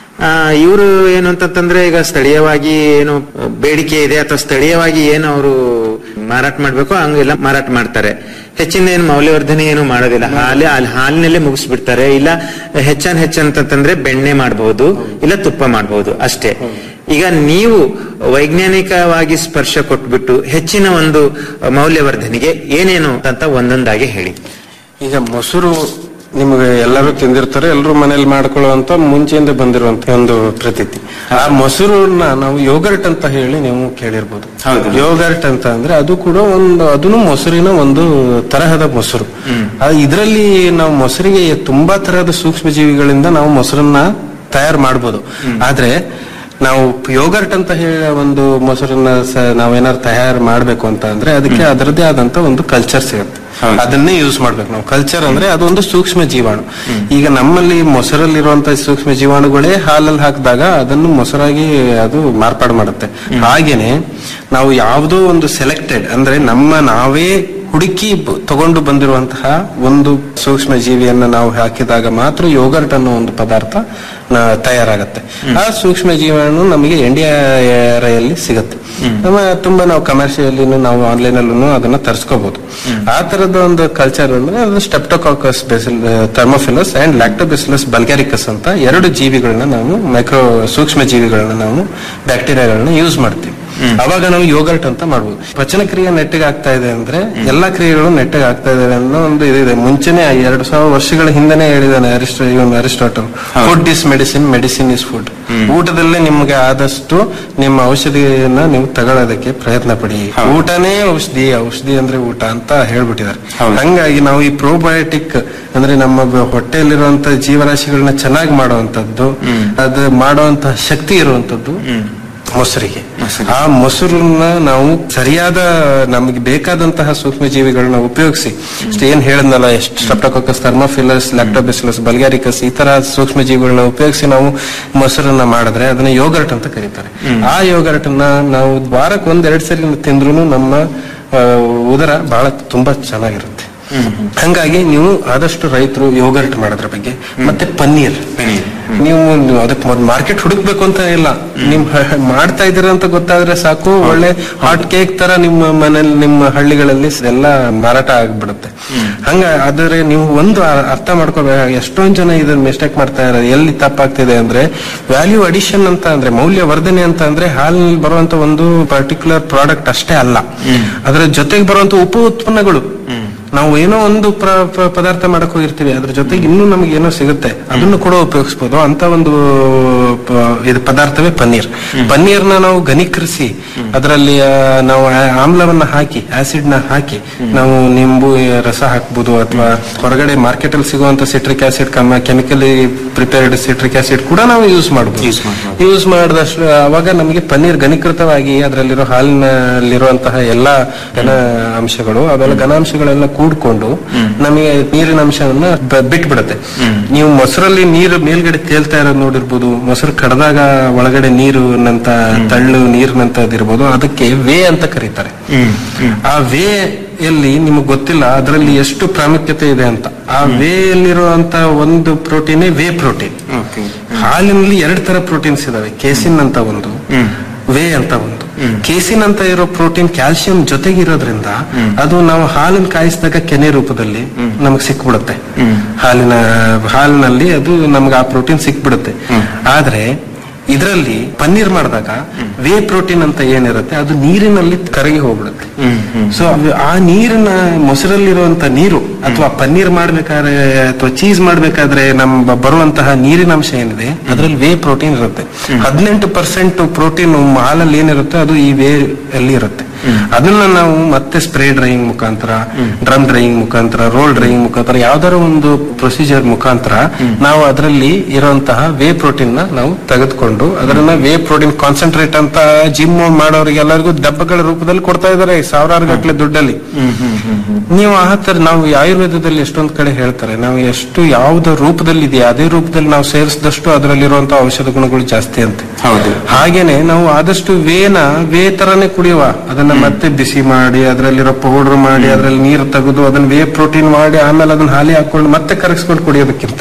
ಇವರು ಏನು ಅಂತಂತಂದ್ರೆ ಈಗ ಸ್ಥಳೀಯವಾಗಿ ಏನು ಬೇಡಿಕೆ ಇದೆ ಅಥವಾ ಸ್ಥಳೀಯವಾಗಿ ಏನು ಅವರು ಮಾರಾಟ ಮಾಡ್ಬೇಕು ಹಂಗೆಲ್ಲ ಮಾರಾಟ ಮಾಡ್ತಾರೆ ಹೆಚ್ಚಿನ ಏನು ಮೌಲ್ಯವರ್ಧನೆ ಏನು ಮಾಡೋದಿಲ್ಲ ಹಾಲೆ ಅಲ್ಲಿ ಹಾಲಿನಲ್ಲೇ ಮುಗಿಸ್ಬಿಡ್ತಾರೆ ಇಲ್ಲ ಹೆಚ್ಚನ್ ಹೆಚ್ಚಂತಂದ್ರೆ ಬೆಣ್ಣೆ ಮಾಡಬಹುದು ಇಲ್ಲ ತುಪ್ಪ ಮಾಡಬಹುದು ಅಷ್ಟೇ ಈಗ ನೀವು ವೈಜ್ಞಾನಿಕವಾಗಿ ಸ್ಪರ್ಶ ಕೊಟ್ಬಿಟ್ಟು ಹೆಚ್ಚಿನ ಒಂದು ಮೌಲ್ಯವರ್ಧನೆಗೆ ಏನೇನು ಅಂತ ಒಂದೊಂದಾಗಿ ಹೇಳಿ ಈಗ ಮೊಸರು ನಿಮಗೆ ಎಲ್ಲರೂ ತಿಂದಿರ್ತಾರೆ ಎಲ್ಲರೂ ಮನೇಲಿ ಮಾಡ್ಕೊಳ್ಳುವಂತ ಮುಂಚೆಯಿಂದ ಬಂದಿರುವಂತ ಒಂದು ಪ್ರತೀತಿ ಆ ಮೊಸರನ್ನ ನಾವು ಯೋಗರ್ಟ್ ಅಂತ ಹೇಳಿ ನೀವು ಕೇಳಿರ್ಬೋದು ಯೋಗರ್ಟ್ ಅಂತ ಅಂದ್ರೆ ಅದು ಕೂಡ ಒಂದು ಅದನ್ನು ಮೊಸರಿನ ಒಂದು ತರಹದ ಮೊಸರು ಇದರಲ್ಲಿ ನಾವು ಮೊಸರಿಗೆ ತುಂಬಾ ತರಹದ ಸೂಕ್ಷ್ಮ ಜೀವಿಗಳಿಂದ ನಾವು ಮೊಸರನ್ನ ತಯಾರು ಮಾಡ್ಬೋದು ಆದ್ರೆ ನಾವು ಯೋಗರ್ಟ್ ಅಂತ ಹೇಳಿ ಒಂದು ಮೊಸರನ್ನ ಸ- ನಾವೇನಾದ್ರು ತಯಾರು ಮಾಡ್ಬೇಕು ಅಂತ ಅಂದ್ರೆ ಅದಕ್ಕೆ ಅದರದ್ದೇ ಆದಂತ ಒಂದು ಕಲ್ಚರ್ ಸಿಗುತ್ತೆ ಅದನ್ನೇ ಯೂಸ್ ಮಾಡ್ಬೇಕು ನಾವು ಕಲ್ಚರ್ ಅಂದ್ರೆ ಅದೊಂದು ಸೂಕ್ಷ್ಮ ಜೀವಾಣು ಈಗ ನಮ್ಮಲ್ಲಿ ಮೊಸರಲ್ಲಿರುವಂತ ಸೂಕ್ಷ್ಮ ಜೀವಾಣುಗಳೇ ಹಾಲಲ್ಲಿ ಹಾಕಿದಾಗ ಅದನ್ನು ಮೊಸರಾಗಿ ಅದು ಮಾರ್ಪಾಡು ಮಾಡುತ್ತೆ ಹಾಗೇನೆ ನಾವು ಯಾವುದೋ ಒಂದು ಸೆಲೆಕ್ಟೆಡ್ ಅಂದ್ರೆ ನಮ್ಮ ನಾವೇ ಹುಡುಕಿ ಬ- ತಗೊಂಡು ಬಂದಿರುವಂತಹ ಒಂದು ಸೂಕ್ಷ್ಮ ಜೀವಿಯನ್ನ ನಾವು ಹಾಕಿದಾಗ ಮಾತ್ರ ಯೋಗರ್ಟ್ ಅನ್ನೋ ಒಂದು ಪದಾರ್ಥ ನ- ತಯಾರಾಗತ್ತೆ ಆ ಸೂಕ್ಷ್ಮ ಜೀವಾಣು ನಮಗೆ ಎಂಡಿಯಲ್ಲಿ ಸಿಗುತ್ತೆ ನಮ್ಮ ತುಂಬಾ ನಾವು ಕಮರ್ಷಿಯಲ್ ನಾವು ಆನ್ಲೈನ್ ಅಲ್ಲೂ ಅದನ್ನ ತರಿಸ್ಕೋಬಹುದು ಆ ತರದ ಒಂದು ಕಲ್ಚರ್ ಅಂದ್ರೆ ಅದು ಸ್ಟೆಪ್ಟೋಕಾಕಸ್ ಥರ್ಮೋಫಿಲಸ್ ಅಂಡ್ ಲ್ಯಾಕ್ಟೋಬಿಸಿಲಸ್ ಬಲ್ಗ್ಯಾರಿಕಸ್ ಅಂತ ಎರಡು ಜೀವಿಗಳನ್ನ ನಾವು ಮೈಕ್ರೋ ಸೂಕ್ಷ್ಮ ಜೀವಿಗಳನ್ನ ನಾವು ಬ್ಯಾಕ್ಟೀರಿಯಾಗಳನ್ನ ಯೂಸ್ ಮಾಡ್ತೀವಿ ಅವಾಗ ನಾವು ಯೋಗರ್ಟ್ ಅಂತ ಮಾಡ್ಬೋದು ಪಚನ ಕ್ರಿಯೆ ನೆಟ್ಟಿಗೆ ಆಗ್ತಾ ಇದೆ ಅಂದ್ರೆ ಎಲ್ಲಾ ಕ್ರಿಯೆಗಳು ನೆಟ್ಟಿಗೆ ಆಗ್ತಾ ಇದಾವೆ ಅನ್ನೋ ಒಂದು ಇದಿದೆ ಮುಂಚೆನೆ ಎರಡು ಸಾವಿರ ವರ್ಷಗಳ ಹಿಂದೆನೆ ಹೇಳಿದಾನೆ ಅರಿಸ್ಟೋ ಇವನು Aristotle food is medicine medicine is food ಊಟದಲ್ಲೇ ನಿಮ್ಗೆ ಆದಷ್ಟು ನಿಮ್ಮ ಔಷಧಿಯನ್ನ ನೀವು ತಗೊಳ್ಳೋದಕ್ಕೆ ಪ್ರಯತ್ನ ಪಡಿ ಊಟನೇ ಔಷಧಿ ಔಷಧಿ ಅಂದ್ರೆ ಊಟ ಅಂತ ಹೇಳ್ಬಿಟ್ಟಿದ್ದಾರೆ ಹಂಗಾಗಿ ನಾವು ಈ ಪ್ರೋಬಯೋಟಿಕ್ ಅಂದ್ರೆ ನಮ್ಮ ಬ- ಹೊಟ್ಟೆಯಲ್ಲಿರುವಂತ ಜೀವರಾಶಿಗಳನ್ನ ಚೆನ್ನಾಗಿ ಮಾಡುವಂತದ್ದು ಅದು ಮಾಡುವಂತ ಶಕ್ತಿ ಇರುವಂತದ್ದು ಮೊಸರಿಗೆ ಆ ಮೊಸರನ್ನ ನಾವು ಸರಿಯಾದ ನಮಗೆ ಬೇಕಾದಂತಹ ಸೂಕ್ಷ್ಮ ಜೀವಿಗಳನ್ನ ಉಪಯೋಗಿಸಿ ಇಷ್ಟು ಏನ್ ಹೇಳದ್ನಲ್ಲ ಎಷ್ಟು ಸ್ಟ್ರೆಪ್ಟೋಕಾಕಸ್ ಥರ್ಮೋಫಿಲಸ್ ಲ್ಯಾಕ್ಟೋಬಿಸಿಲಸ್ ಬಲ್ಗ್ಯಾರಿಕಸ್ ಈ ತರ ಸೂಕ್ಷ್ಮ ಜೀವಿಗಳನ್ನ ಉಪಯೋಗಿಸಿ ನಾವು ಮೊಸರನ್ನ ಮಾಡಿದ್ರೆ ಅದನ್ನ ಯೋಗರ್ಟ್ ಅಂತ ಕರೀತಾರೆ ಆ ಯೋಗರ್ಟ್ ನ ನಾವು ವಾರಕ್ಕೆ ಒಂದ್ ಎರಡ್ ಸರಿ ತಿಂದ್ರು ನಮ್ಮ ಆ, ಉದರ ಬಹಳ ತುಂಬಾ ಚೆನ್ನಾಗಿರುತ್ತೆ ಹಂಗಾಗಿ ನೀವು ಆದಷ್ಟು ರೈತರು ಯೋಗರ್ಟ್ ಮಾಡೋದ್ರ ಬಗ್ಗೆ ಮತ್ತೆ ಪನ್ನೀರ್ ನೀವು ನೀವು ಅದಕ್ಕೆ ಮಾರ್ಕೆಟ್ ಹುಡುಕ್ಬೇಕು ಅಂತ ಇಲ್ಲ ನಿಮ್ ಹ- ಮಾಡ್ತಾ ಇದೀರ ಅಂತ ಗೊತ್ತಾದ್ರೆ ಸಾಕು ಒಳ್ಳೆ ಹಾಟ್ ಕೇಕ್ ತರ ನಿಮ್ಮ ಮನೇಲಿ ನಿಮ್ಮ ಹಳ್ಳಿಗಳಲ್ಲಿ ಎಲ್ಲ ಮಾರಾಟ ಆಗ್ಬಿಡುತ್ತೆ ಹಂಗ ಆದ್ರೆ ನೀವು ಒಂದು ಅ- ಅರ್ಥ ಮಾಡ್ಕೋಬೇಕು ಎಷ್ಟೊಂದ್ ಜನ ಇದನ್ನ ಮಿಸ್ಟೇಕ್ ಮಾಡ್ತಾ ಇರೋದು ಎಲ್ಲಿ ತಪ್ಪಾಗ್ತಿದೆ ಅಂದ್ರೆ ವ್ಯಾಲ್ಯೂ ಅಡಿಷನ್ ಅಂತ ಅಂದ್ರೆ ಮೌಲ್ಯ ವರ್ಧನೆ ಅಂತ ಅಂದ್ರೆ ಹಾಲಿನಲ್ಲಿ ಬರುವಂತ ಒಂದು ಪರ್ಟಿಕ್ಯುಲರ್ ಪ್ರಾಡಕ್ಟ್ ಅಷ್ಟೇ ಅಲ್ಲ ಅದರ ಜೊತೆಗೆ ಬರುವಂತ ಉಪ ಉತ್ಪನ್ನಗಳು ನಾವು ಏನೋ ಒಂದು ಪ್ರ- ಪ- ಪದಾರ್ಥ ಮಾಡಕ್ ಹೋಗಿರ್ತೀವಿ ಅದ್ರ ಜೊತೆಗೆ ಇನ್ನೂ ನಮ್ಗೆ ಏನೋ ಸಿಗುತ್ತೆ ಅದನ್ನು ಕೂಡ ಉಪಯೋಗಿಸಬಹುದು ಅಂತ ಒಂದು ಪ- ಇದು ಪದಾರ್ಥವೇ ಪನ್ನೀರ್ ಪನ್ನೀರ್ನ ನಾವು ಘನೀಕರಿಸಿ ಅದರಲ್ಲಿ ಆ, ನಾವು ಆ- ಆಮ್ಲವನ್ನ ಹಾಕಿ ಆಸಿಡ್ ನ ಹಾಕಿ ನಾವು ನಿಂಬು ರಸ ಹಾಕ್ಬೋದು ಅಥವಾ ಹೊರಗಡೆ ಮಾರ್ಕೆಟ್ ಅಲ್ಲಿ ಸಿಗುವಂತ citric acid chemically prepared citric acid ಕೂಡ ನಾವು ಯೂಸ್ ಮಾಡಬಹುದು ಯೂಸ್ ಮಾಡಿದಷ್ಟು ಅವಾಗ ನಮಗೆ ಪನ್ನೀರ್ ಘನೀಕೃತವಾಗಿ ಅದರಲ್ಲಿರೋ ಹಾಲಿನಲ್ಲಿರುವಂತಹ ಎಲ್ಲಾ ಘನ ಅಂಶಗಳು ಅವೆಲ್ಲ ಘನಾಂಶಗಳೆಲ್ಲ ಕೂಡ್ಕೊಂಡು ನಮಗೆ ನೀರಿನ ಅಂಶವನ್ನ ಬ- ಬಿಟ್ಬಿಡುತ್ತೆ ನೀವು ಮೊಸರಲ್ಲಿ ನೀರು ಮೇಲ್ಗಡೆ ತೇಲ್ತಾ ಇರೋದು ನೋಡಿರ್ಬೋದು ಮೊಸರು ಕಡ್ದಾಗ ಒಳಗಡೆ ನೀರು ನಂತ ತಳ್ಳು ನೀರಿನಂತದಿರ್ಬೋದು ಅದಕ್ಕೆ ವೇ ಅಂತ ಕರೀತಾರೆ ಆ ವೇ ಎಲ್ಲಿ ನಿಮಗೆ ಗೊತ್ತಿಲ್ಲ ಅದರಲ್ಲಿ ಎಷ್ಟು ಪ್ರಾಮುಖ್ಯತೆ ಇದೆ ಅಂತ ಆ ವೇ ಯಲ್ಲಿರುವಂತ ಒಂದು ಪ್ರೋಟೀನೇ ವೇ ಪ್ರೋಟೀನ್ ಹಾಲಿನಲ್ಲಿ ಎರಡು ತರ ಪ್ರೋಟೀನ್ಸ್ ಇದಾವೆ ಕೇಸಿನ್ ಅಂತ ಒಂದು ವೇ ಅಂತ ಒಂದು ಕೇಸಿನ್ ಅಂತ ಇರೋ ಪ್ರೋಟೀನ್ ಕ್ಯಾಲ್ಸಿಯಂ ಜೊತೆಗಿರೋದ್ರಿಂದ ಅದು ನಾವು ಹಾಲನ್ನು ಕಾಯಿಸಿದಾಗ ಕೆನೆ ರೂಪದಲ್ಲಿ ನಮಗೆ ಸಿಕ್ಬಿಡುತ್ತೆ ಹಾಲಿನ ಹಾಲಿನಲ್ಲಿ ಅದು ನಮ್ಗೆ ಆ ಪ್ರೋಟೀನ್ ಸಿಕ್ಬಿಡುತ್ತೆ ಆದ್ರೆ ಇದರಲ್ಲಿ ಪನ್ನೀರ್ ಮಾಡಿದಾಗ ವೇ ಪ್ರೋಟೀನ್ ಅಂತ ಏನಿರುತ್ತೆ ಅದು ನೀರಿನಲ್ಲಿ ಕರಗಿ ಹೋಗ್ಬಿಡುತ್ತೆ ಸೊ ಆ ನೀರಿನ ಮೊಸರಲ್ಲಿರುವಂತ ನೀರು ಅಥವಾ ಪನ್ನೀರ್ ಮಾಡ್ಬೇಕಾದ್ರೆ ಅಥವಾ ಚೀಸ್ ಮಾಡ್ಬೇಕಾದ್ರೆ ನಮ್ ಬರುವಂತಹ ನೀರಿನ ಅಂಶ ಏನಿದೆ ಅದರಲ್ಲಿ ವೇ ಪ್ರೋಟೀನ್ ಇರುತ್ತೆ ಹದಿನೆಂಟು ಪರ್ಸೆಂಟ್ ಪ್ರೋಟೀನ್ ಹಾಲಲ್ಲಿ ಏನಿರುತ್ತೆ ಅದು ಈ ವೇ ಅಲ್ಲಿ ಇರುತ್ತೆ ಅದನ್ನ ನಾವು ಮತ್ತೆ ಸ್ಪ್ರೇ ಡ್ರೈಯಿಂಗ್ ಮುಖಾಂತರ ಡ್ರಮ್ ಡ್ರೈಯಿಂಗ್ ಮುಖಾಂತರ ರೋಲ್ ಡ್ರೈಯಿಂಗ್ ಮುಖಾಂತರ ಯಾವ್ದಾರ ಒಂದು ಪ್ರೊಸೀಜರ್ ಮುಖಾಂತರ ನಾವು ಅದರಲ್ಲಿ ಇರುವಂತಹ ವೇ ಪ್ರೋಟೀನ್ ನ ನಾವು ತೆಗೆದುಕೊಂಡು ಅದನ್ನ ವೇ ಪ್ರೋಟೀನ್ ಕಾನ್ಸಂಟ್ರೇಟ್ ಅಂತ ಜಿಮ್ ಮಾಡೋರಿಗೆ ಎಲ್ಲರಿಗೂ ದಬ್ಬಗಳ ರೂಪದಲ್ಲಿ ಕೊಡ್ತಾ ಇದಾರೆ ಸಾವಿರಾರು ಗಟ್ಟಲೆ ದುಡ್ಡಲ್ಲಿ ನೀವು ಆ ತರ ನಾವು ಆಯುರ್ವೇದದಲ್ಲಿ ಎಷ್ಟೊಂದ್ ಕಡೆ ಹೇಳ್ತಾರೆ ನಾವು ಎಷ್ಟು ಯಾವ್ದು ರೂಪದಲ್ಲಿ ಇದೆಯಾ ಅದೇ ರೂಪದಲ್ಲಿ ನಾವು ಸೇರಿಸಿದಷ್ಟು ಅದರಲ್ಲಿರುವಂತಹ ಔಷಧ ಗುಣಗಳು ಜಾಸ್ತಿ ಅಂತ ಹೌದು ಹಾಗೇನೆ ನಾವು ಆದಷ್ಟು ವೇನ ವೇ ತರಾನೇ ಕುಡಿಯುವ ಅದನ್ನ ಮತ್ತೆ ಬಿಸಿ ಮಾಡಿ ಅದರಲ್ಲಿರೋ ಪೌಡರ್ ಮಾಡಿ ಅದರಲ್ಲಿ ನೀರು ತೆಗೆದು ಅದನ್ನ ವೇ ಪ್ರೋಟೀನ್ ಮಾಡಿ ಆಮೇಲೆ ಅದನ್ನ ಹಾಲಿ ಹಾಕೊಂಡು ಮತ್ತೆ ಕರಗಿಸ್ಕೊಂಡು ಕುಡಿಯೋದಕ್ಕಿಂತ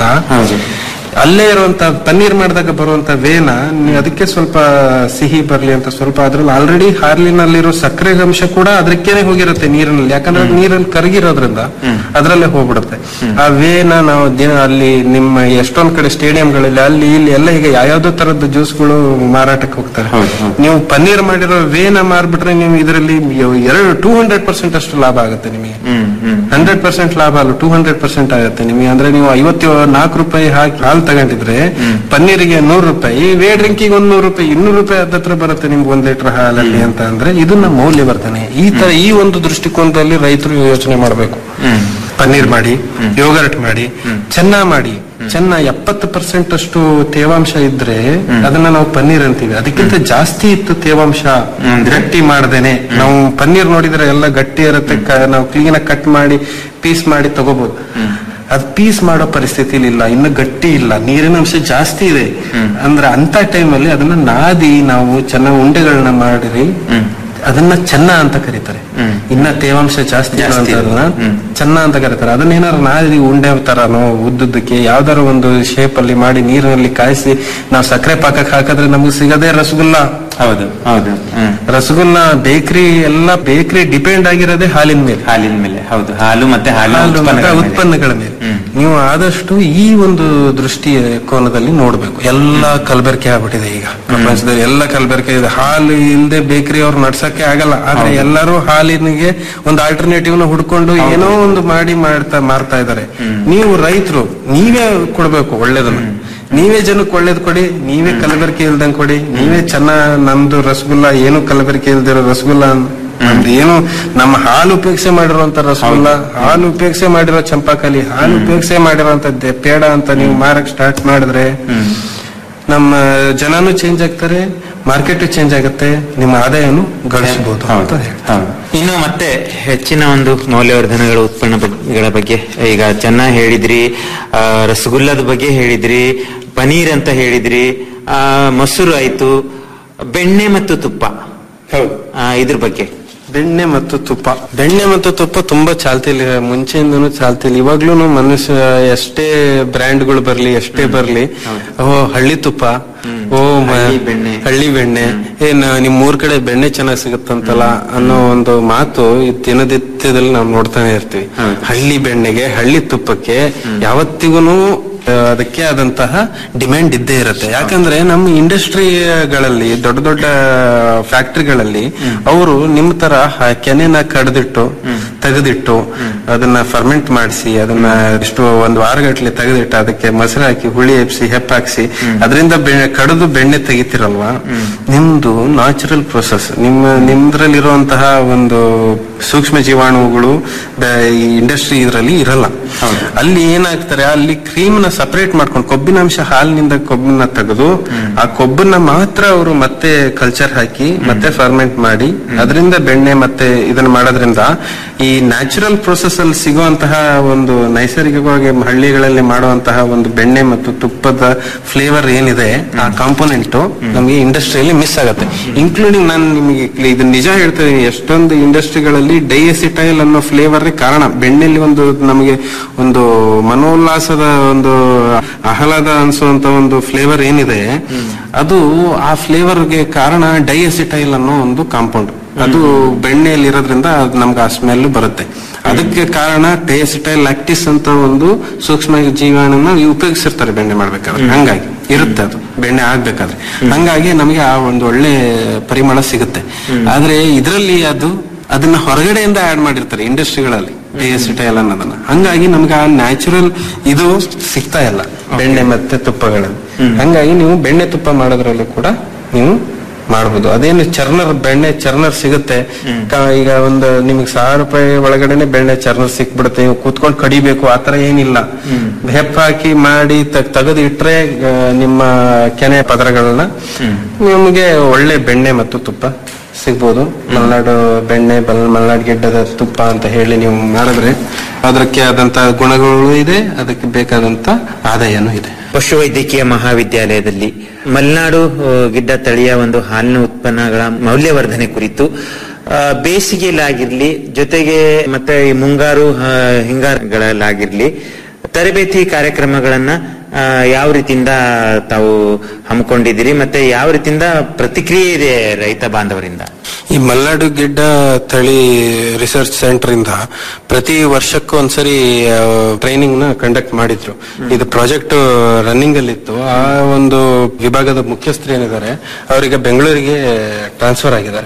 ಅಲ್ಲೇ ಇರುವಂತ ಪನ್ನೀರ್ ಮಾಡಿದಾಗ ಬರುವಂತ ವೇನ ನೀವು ಅದಕ್ಕೆ ಸ್ವಲ್ಪ ಸಿಹಿ ಬರ್ಲಿ ಅಂತ ಸ್ವಲ್ಪ ಅದ್ರಲ್ಲಿ ಆಲ್ರೆಡಿ ಹಾಲಿನಲ್ಲಿರೋ ಸಕ್ಕರೆ ಅಂಶ ಕೂಡ ಅದಕ್ಕೇನೆ ಹೋಗಿರುತ್ತೆ ನೀರಿನಲ್ಲಿ ಯಾಕಂದ್ರೆ ಅದು ನೀರಲ್ಲಿ ಕರಗಿರೋದ್ರಿಂದ ಅದರಲ್ಲೇ ಹೋಗ್ಬಿಡುತ್ತೆ ಆ ವೇನ ನಾವು ದಿನ ಅಲ್ಲಿ ನಿಮ್ಮ ಎಷ್ಟೊಂದ್ ಕಡೆ ಸ್ಟೇಡಿಯಂಗಳಲ್ಲಿ ಅಲ್ಲಿ ಇಲ್ಲಿ ಎಲ್ಲ ಈಗ ಯಾವ್ಯಾವ್ದೋ ತರದ ಜ್ಯೂಸ್ಗಳು ಮಾರಾಟಕ್ಕೆ ಹೋಗ್ತಾರೆ ನೀವು ಪನ್ನೀರ್ ಮಾಡಿರೋ ವೇನ ಮಾರ್ಬಿಟ್ರೆ ನೀವು ಇದರಲ್ಲಿ ಎರಡು ಟೂ ಹಂಡ್ರೆಡ್ ಪರ್ಸೆಂಟ್ ಅಷ್ಟು ಲಾಭ ಆಗುತ್ತೆ ನಿಮಗೆ ಹಂಡ್ರೆಡ್ ಪರ್ಸೆಂಟ್ ಲಾಭ ಅಲ್ಲ ಟೂ ಹಂಡ್ರೆಡ್ ಪರ್ಸೆಂಟ್ ಆಗುತ್ತೆ ನಿಮಗೆ ಅಂದ್ರೆ ನೀವು ಐವತ್ತು ನಾಲ್ಕು ರೂಪಾಯಿ ಹಾಕಿ ಹಾಲು ತಗೊಂಡಿದ್ರೆ ಪನ್ನೀರಿಗೆ ನೂರು ರೂಪಾಯಿ ವೇ ಡ್ರಿಂಕಿಗೆ ಒಂದ್ ನೂರು ರೂಪಾಯಿ ಇನ್ನೂರು ರೂಪಾಯಿ ಹತ್ತತ್ರ ಬರುತ್ತೆ ನಿಮ್ಗೆ ಒಂದ್ ಲೀಟರ್ ಹಾಲಲ್ಲಿ ಅಂತ ಅಂದ್ರೆ ಇದನ್ನ ಮೌಲ್ಯವರ್ಧನೆ ಈ ತರ ಈ ಒಂದು ದೃಷ್ಟಿಕೋನದಲ್ಲಿ ರೈತರು ಯೋಚನೆ ಮಾಡಬೇಕು ಪನ್ನೀರ್ ಮಾಡಿ ಯೋಗರ್ಟ್ ಮಾಡಿ ಚೆನ್ನ ಮಾಡಿ ಚೆನ್ನ ಎಪ್ಪತ್ತು ಪರ್ಸೆಂಟ್ ಅಷ್ಟು ತೇವಾಂಶ ಇದ್ರೆ ಅದನ್ನ ನಾವು ಪನ್ನೀರ್ ಅಂತೀವಿ ಅದಕ್ಕಿಂತ ಜಾಸ್ತಿ ಇತ್ತು ತೇವಾಂಶ ಗಟ್ಟಿ ಮಾಡ್ದೇನೆ ನಾವು ಪನ್ನೀರ್ ನೋಡಿದ್ರೆ ಎಲ್ಲ ಗಟ್ಟಿ ಇರುತ್ತೆ ಕ- ನಾವು ಕ್ಲೀನ್ ಆಗಿ ಕಟ್ ಮಾಡಿ ಪೀಸ್ ಮಾಡಿ ತಗೋಬಹುದು ಅದ್ ಪೀಸ್ ಮಾಡೋ ಪರಿಸ್ಥಿತಿಲಿ ಇಲ್ಲ ಇನ್ನು ಗಟ್ಟಿ ಇಲ್ಲ ನೀರಿನ ಅಂಶ ಜಾಸ್ತಿ ಇದೆ ಅಂದ್ರೆ ಅಂತ ಟೈಮಲ್ಲಿ ಅದನ್ನ ನಾದಿ ನಾವು ಚೆನ್ನಾಗಿ ಉಂಡೆಗಳನ್ನ ಮಾಡಿರಿ ಅದನ್ನ ಚೆನ್ನ ಅಂತ ಕರೀತಾರೆ ಇನ್ನ ತೇವಾಂಶ ಜಾಸ್ತಿ ಇರುವಂತದನ್ನ ಚೆನ್ನ ಅಂತ ಕರೀತಾರೆ ಅದನ್ನ ಏನಾದ್ರು ನಾದಿ ಉಂಡೆ ತರನೋ ಉದ್ದುದ್ದಕ್ಕೆ ಯಾವ್ದಾರ ಒಂದು ಶೇಪ್ ಅಲ್ಲಿ ಮಾಡಿ ನೀರಿನಲ್ಲಿ ಕಾಯಿಸಿ ನಾವು ಸಕ್ಕರೆ ಪಾಕಕ್ಕೆ ಹಾಕಿದ್ರೆ ನಮ್ಗೆ ಸಿಗದೆ ರಸಗುಲ್ಲ ಹೌದು ಹೌದು ಹ್ಮ್ ರಸಗುಲ್ಲ ಬೇಕರಿ ಎಲ್ಲ ಬೇಕರಿ ಡಿಪೆಂಡ್ ಆಗಿರೋದೇ ಹಾಲಿನ ಮೇಲೆ ಹಾಲಿನ ಮೇಲೆ ಹೌದು ಹಾಲು ಮತ್ತೆ ಹಾಲಿನ ಹಾಲು ಮತ್ತೆ ಉತ್ಪನ್ನಗಳ ಮೇಲೆ. ಉತ್ಪನ್ನಗಳ ಮೇಲೆ ನೀವು ಆದಷ್ಟು ಈ ಒಂದು ದೃಷ್ಟಿ ಕೋನದಲ್ಲಿ ನೋಡ್ಬೇಕು ಎಲ್ಲ ಕಲಬೆರಕೆ ಆಗ್ಬಿಟ್ಟಿದೆ ಈಗ ಪ್ರಪಂಚದಲ್ಲಿ ಎಲ್ಲ ಕಲಬೆರಕೆ ಇದೆ ಹಾಲು ಇಲ್ಲದೆ ಬೇಕರಿ ಅವ್ರು ನಡ್ಸಕ್ಕೆ ಆಗಲ್ಲ ಆದ್ರೆ ಎಲ್ಲರೂ ಹಾಲಿನಿಗೆ ಒಂದು ಆಲ್ಟರ್ನೇಟಿವ್ ನ ಹುಡ್ಕೊಂಡು ಏನೋ ಒಂದು ಮಾಡಿ ಮಾಡ್ತಾ ಮಾರ್ತಾ ಇದಾರೆ ನೀವು ರೈತರು ನೀವೇ ಕೊಡ್ಬೇಕು ಒಳ್ಳೇದನ್ನ ನೀವೇ ಜನಕ್ಕೆ ಒಳ್ಳೇದ್ ಕೊಡಿ ನೀವೇ ಕಲಬೆರಕೆ ಇಲ್ದಂಗ್ ಕೊಡಿ ನೀವೇ ಚೆನ್ನ ನಮ್ದು ರಸಗುಲ್ಲ ಏನು ಕಲಬೆರಕೆ ಇಲ್ದಿರೋ ರಸಗುಲ್ಲ ನಮ್ದು ಏನು ನಮ್ಮ ಹಾಲು ಉಪಯೋಗಿಸಿ ಮಾಡಿರುವಂತ ರಸಗುಲ್ಲ ಹಾಲು ಉಪಯೋಗಿಸಿ ಮಾಡಿರೋ ಚಂಪಾಕಲಿ ಹಾಲು ಉಪಯೋಗಿಸಿ ಮಾಡಿರುವಂತ ದೆ- ಪೇಡ ಅಂತ ನೀವು ಮಾರಕ್ ಸ್ಟಾರ್ಟ್ ಮಾಡಿದ್ರೆ ನಮ್ಮ ಜನನು ಚೇಂಜ್ ಆಗ್ತಾರೆ ಮಾರ್ಕೆಟ್ ಚೇಂಜ್ ಆಗುತ್ತೆ ನಿಮ್ಮ ಆದಾಯನು ಗಳಿಸಬಹುದು ಅಂತ ಹೇಳಿ ಹೌದು. ಇನ್ನು ಮತ್ತೆ ಹೆಚ್ಚಿನ ಒಂದು ಮೌಲ್ಯವರ್ಧನೆಗಳ ಉತ್ಪನ್ನಗಳ ಬಗ್ಗೆ ಈಗ ಚೆನ್ನಾಗಿ ಹೇಳಿದ್ರಿ ಆ, ರಸಗುಲ್ಲದ ಬಗ್ಗೆ ಹೇಳಿದ್ರಿ ಪನೀರ್ ಅಂತ ಹೇಳಿದ್ರಿ ಆ, ಮೊಸರು ಆಯ್ತು ಬೆಣ್ಣೆ ಮತ್ತು ತುಪ್ಪ ಹೌದು ಆ, ಇದ್ರ ಬಗ್ಗೆ ಬೆಣ್ಣೆ ಮತ್ತು ತುಪ್ಪ ಬೆಣ್ಣೆ ಮತ್ತು ತುಪ್ಪ ತುಂಬಾ ಚಾಲ್ತಿಲಿ ಮುಂಚೆಯಿಂದನೂ ಚಾಲ್ತಿಲಿ ಇವಾಗ್ಲೂ ಮನುಷ್ಯ ಎಷ್ಟೇ ಬ್ರ್ಯಾಂಡ್ಗಳು ಬರ್ಲಿ ಎಷ್ಟೇ ಬರ್ಲಿ ಓ ಹಳ್ಳಿ ತುಪ್ಪ ಓ ಮ- ಹಳ್ಳಿ ಬೆಣ್ಣೆ. ಹಳ್ಳಿ ಬೆಣ್ಣೆ ಏನ್ ನಿಮ್ ಊರ್ ಕಡೆ ಬೆಣ್ಣೆ ಚೆನ್ನಾಗ್ ಸಿಗುತ್ತಂತಲ್ಲ ಅನ್ನೋ ಒಂದು ಮಾತು ಈ ದಿನನಿತ್ಯದಲ್ಲಿ ನಾವು ನೋಡ್ತಾನೆ ಇರ್ತೀವಿ ಹಳ್ಳಿ ಬೆಣ್ಣೆಗೆ ಹಳ್ಳಿ ತುಪ್ಪಕ್ಕೆ ಯಾವತ್ತಿಗೂ ಅದಕ್ಕೆ ಆದಂತಹ ಡಿಮ್ಯಾಂಡ್ ಇದ್ದೇ ಇರುತ್ತೆ ಯಾಕಂದ್ರೆ ನಮ್ಮ ಇಂಡಸ್ಟ್ರಿಗಳಲ್ಲಿ ದೊಡ್ಡ ದೊಡ್ಡ ಫ್ಯಾಕ್ಟ್ರಿಗಳಲ್ಲಿ ಅವರು ನಿಮ್ ತರ ಹ- ಕೆನೆನ ಕಡ್ದಿಟ್ಟು ತೆಗೆದಿಟ್ಟು ಅದನ್ನ ಫರ್ಮೆಂಟ್ ಮಾಡಿಸಿ ಅದನ್ನ ಎಷ್ಟು ಒಂದು ವಾರಗಟ್ಲೆ ತೆಗೆದಿಟ್ಟು ಅದಕ್ಕೆ ಮೊಸರು ಹಾಕಿ ಹುಳಿ ಎಪ್ಸಿ ಹೆಪ್ಪಾಕ್ಸಿ ಅದರಿಂದ ಕಡಿದು ಬೆಣ್ಣೆ ತೆಗಿತಿರಲ್ವಾ ನಿಮ್ದು ನ್ಯಾಚುರಲ್ ಪ್ರೊಸೆಸ್ ನಿಮ್ಮ ನಿಮ್ದ್ರಲ್ಲಿರುವಂತಹ ಒಂದು ಸೂಕ್ಷ್ಮ ಜೀವಾಣುಗಳು ಬ- ಈ ಇಂಡಸ್ಟ್ರಿ ಇದರಲ್ಲಿ ಇರಲ್ಲ ಅಲ್ಲಿ ಏನಾಗ್ತಾರೆ ಅಲ್ಲಿ ಕ್ರೀಮ್ ನ ಸಪರೇಟ್ ಮಾಡ್ಕೊಂಡು ಕೊಬ್ಬಿನಾಂಶ ಹಾಲಿನಿಂದ ಕೊಬ್ಬನ್ನ ತೆಗೆದು ಆ ಕೊಬ್ಬನ್ನ ಮಾತ್ರ ಅವರು ಮತ್ತೆ ಕಲ್ಚರ್ ಹಾಕಿ ಮತ್ತೆ ಫರ್ಮೆಂಟ್ ಮಾಡಿ ಅದರಿಂದ ಬೆಣ್ಣೆ ಮತ್ತೆ ಇದನ್ನ ಮಾಡೋದ್ರಿಂದ ಈ ನ್ಯಾಚುರಲ್ ಪ್ರೊಸೆಸ್ ಅಲ್ಲಿ ಸಿಗುವಂತಹ ಒಂದು ನೈಸರ್ಗಿಕವಾಗಿ ಹಳ್ಳಿಗಳಲ್ಲಿ ಮಾಡುವಂತಹ ಒಂದು ಬೆಣ್ಣೆ ಮತ್ತು ತುಪ್ಪದ ಫ್ಲೇವರ್ ಏನಿದೆ ಆ ಕಾಂಪೋನೆಂಟ್ ನಮಗೆ ಇಂಡಸ್ಟ್ರಿಯಲ್ಲಿ ಮಿಸ್ ಆಗುತ್ತೆ ಇನ್ಕ್ಲೂಡಿಂಗ್ ನಾನು ನಿಮಗೆ ಇದು ನಿಜ ಹೇಳ್ತಾ ಇದೀನಿ ಎಷ್ಟೊಂದು ಇಂಡಸ್ಟ್ರಿಗಳಲ್ಲಿ ಡೈಎಸಿಟೈಲ್ ಅನ್ನೋ ಫ್ಲೇವರ್ ಕಾರಣ ಬೆಣ್ಣೆಲಿ ಒಂದು ನಮಗೆ ಒಂದು ಮನೋಲ್ಲಾಸದ ಒಂದು ಆಹ್ಲಾದ ಅನ್ಸುವಂತ ಒಂದು ಫ್ಲೇವರ್ ಏನಿದೆ ಅದು ಆ ಫ್ಲೇವರ್ಗೆ ಕಾರಣ ಡೈಎಸಿಟೈಲ್ ಅನ್ನೋ ಒಂದು ಕಾಂಪೌಂಡ್ ಅದು ಬೆಣ್ಣೆಯಲ್ಲಿ ಇರೋದ್ರಿಂದ ಅದು ನಮ್ಗೆ ಆ ಸ್ಮೆಲ್ ಬರುತ್ತೆ ಅದಕ್ಕೆ ಕಾರಣ ಡೈಎಸಿಟೈಲ್ ಲ್ಯಾಕ್ಟಿಸ್ ಅಂತ ಒಂದು ಸೂಕ್ಷ್ಮ ಜೀವಾಣುನ ಉಪಯೋಗಿಸಿರ್ತಾರೆ ಬೆಣ್ಣೆ ಮಾಡ್ಬೇಕಾದ್ರೆ ಹಂಗಾಗಿ ಇರುತ್ತೆ ಅದು ಬೆಣ್ಣೆ ಆಗ್ಬೇಕಾದ್ರೆ ಹಂಗಾಗಿ ನಮಗೆ ಆ ಒಂದು ಒಳ್ಳೆ ಪರಿಮಳ ಸಿಗುತ್ತೆ ಆದ್ರೆ ಇದರಲ್ಲಿ ಅದು ಅದನ್ನ ಹೊರಗಡೆಯಿಂದ ಆಡ್ ಮಾಡಿರ್ತಾರೆ ಇಂಡಸ್ಟ್ರಿಗಳಲ್ಲಿ ಡೈಎಸಿಟೈಲ್ ಅನ್ನೋದನ್ನ ಹಂಗಾಗಿ ನಮ್ಗೆ ಆ ನ್ಯಾಚುರಲ್ ಇದು ಸಿಗ್ತಾ ಇಲ್ಲ ಬೆಣ್ಣೆ ಮತ್ತೆ ತುಪ್ಪಗಳಲ್ಲಿ ಹಂಗಾಗಿ ನೀವು ಬೆಣ್ಣೆ ತುಪ್ಪ ಮಾಡೋದ್ರಲ್ಲೂ ಕೂಡ ನೀವು ಮಾಡಬಹುದು ಅದೇನು ಚರ್ನರ್ ಬೆಣ್ಣೆ ಚರ್ನರ್ ಸಿಗುತ್ತೆ ಕ- ಈಗ ಒಂದು ನಿಮ್ಗೆ ಸಾವಿರ ರೂಪಾಯಿ ಒಳಗಡೆನೆ ಬೆಣ್ಣೆ ಚರ್ನರ್ ಸಿಕ್ಬಿಡುತ್ತೆ ನೀವು ಕೂತ್ಕೊಂಡು ಕಡಿಬೇಕು ಆತರ ಏನಿಲ್ಲ ಹೆಪ್ಪ ಹಾಕಿ ಮಾಡಿ ತ- ತೆಗೆದು ಇಟ್ರೆ ಆ, ನಿಮ್ಮ ಕೆನೆ ಪದರಗಳನ್ನ ನಿಮಗೆ ಒಳ್ಳೆ ಬೆಣ್ಣೆ ಮತ್ತು ತುಪ್ಪ ಸಿಗ್ಬೋದು ಮಲೆನಾಡು ಬೆಣ್ಣೆ ಬಲ್ ಮಲೆನಾಡು ಗಿಡ್ಡದ ತುಪ್ಪ ಅಂತ ಹೇಳಿ ನೀವು ಮಾಡಿದ್ರೆ ಅದಕ್ಕೆ ಆದಂತ ಗುಣಗಳು ಇದೆ ಅದಕ್ಕೆ ಬೇಕಾದಂತ ಆದಾಯನೂ ಇದೆ ಪಶುವೈದ್ಯಕೀಯ ಮಹಾವಿದ್ಯಾಲಯದಲ್ಲಿ ಮಲೆನಾಡು ಆ, ಗಿಡ್ಡ ತಳಿಯ ಒಂದು ಹಾಲಿನ ಉತ್ಪನ್ನಗಳ ಮೌಲ್ಯವರ್ಧನೆ ಕುರಿತು ಆ, ಬೇಸಿಗೆಯಲ್ಲಾಗಿರ್ಲಿ ಜೊತೆಗೆ ಮತ್ತೆ ಈ ಮುಂಗಾರು ಆ, ಹಿಂಗಾರುಗಳಲ್ಲಾಗಿರ್ಲಿ ತರಬೇತಿ ಕಾರ್ಯಕ್ರಮಗಳನ್ನ ಆ, ಯಾವ ರೀತಿಯಿಂದ ತಾವು ಹಮ್ಮಿಕೊಂಡಿದ್ದೀರಿ ಮತ್ತೆ ಯಾವ ರೀತಿಯಿಂದ ಪ್ರತಿಕ್ರಿಯೆ ಇದೆ ರೈತ ಬಾಂಧವರಿಂದ ಈ ಮಲ್ನಾಡು ಗಿಡ್ಡ ತಳಿ ರಿಸರ್ಚ್ ಸೆಂಟರ್ ಇಂದ ಪ್ರತಿ ವರ್ಷಕ್ಕೂ ಒಂದ್ಸರಿ ಟ್ರೈನಿಂಗ್ ನ ಕಂಡಕ್ಟ್ ಮಾಡಿದ್ರು ಇದು ಪ್ರಾಜೆಕ್ಟ್ ರನ್ನಿಂಗ್ ಅಲ್ಲಿ ಇತ್ತು ಆ ಒಂದು ವಿಭಾಗದ ಮುಖ್ಯಸ್ಥರು ಏನಿದ್ದಾರೆ ಅವರಿಗೆ ಬೆಂಗಳೂರಿಗೆ ಟ್ರಾನ್ಸ್ಫರ್ ಆಗಿದ್ದಾರೆ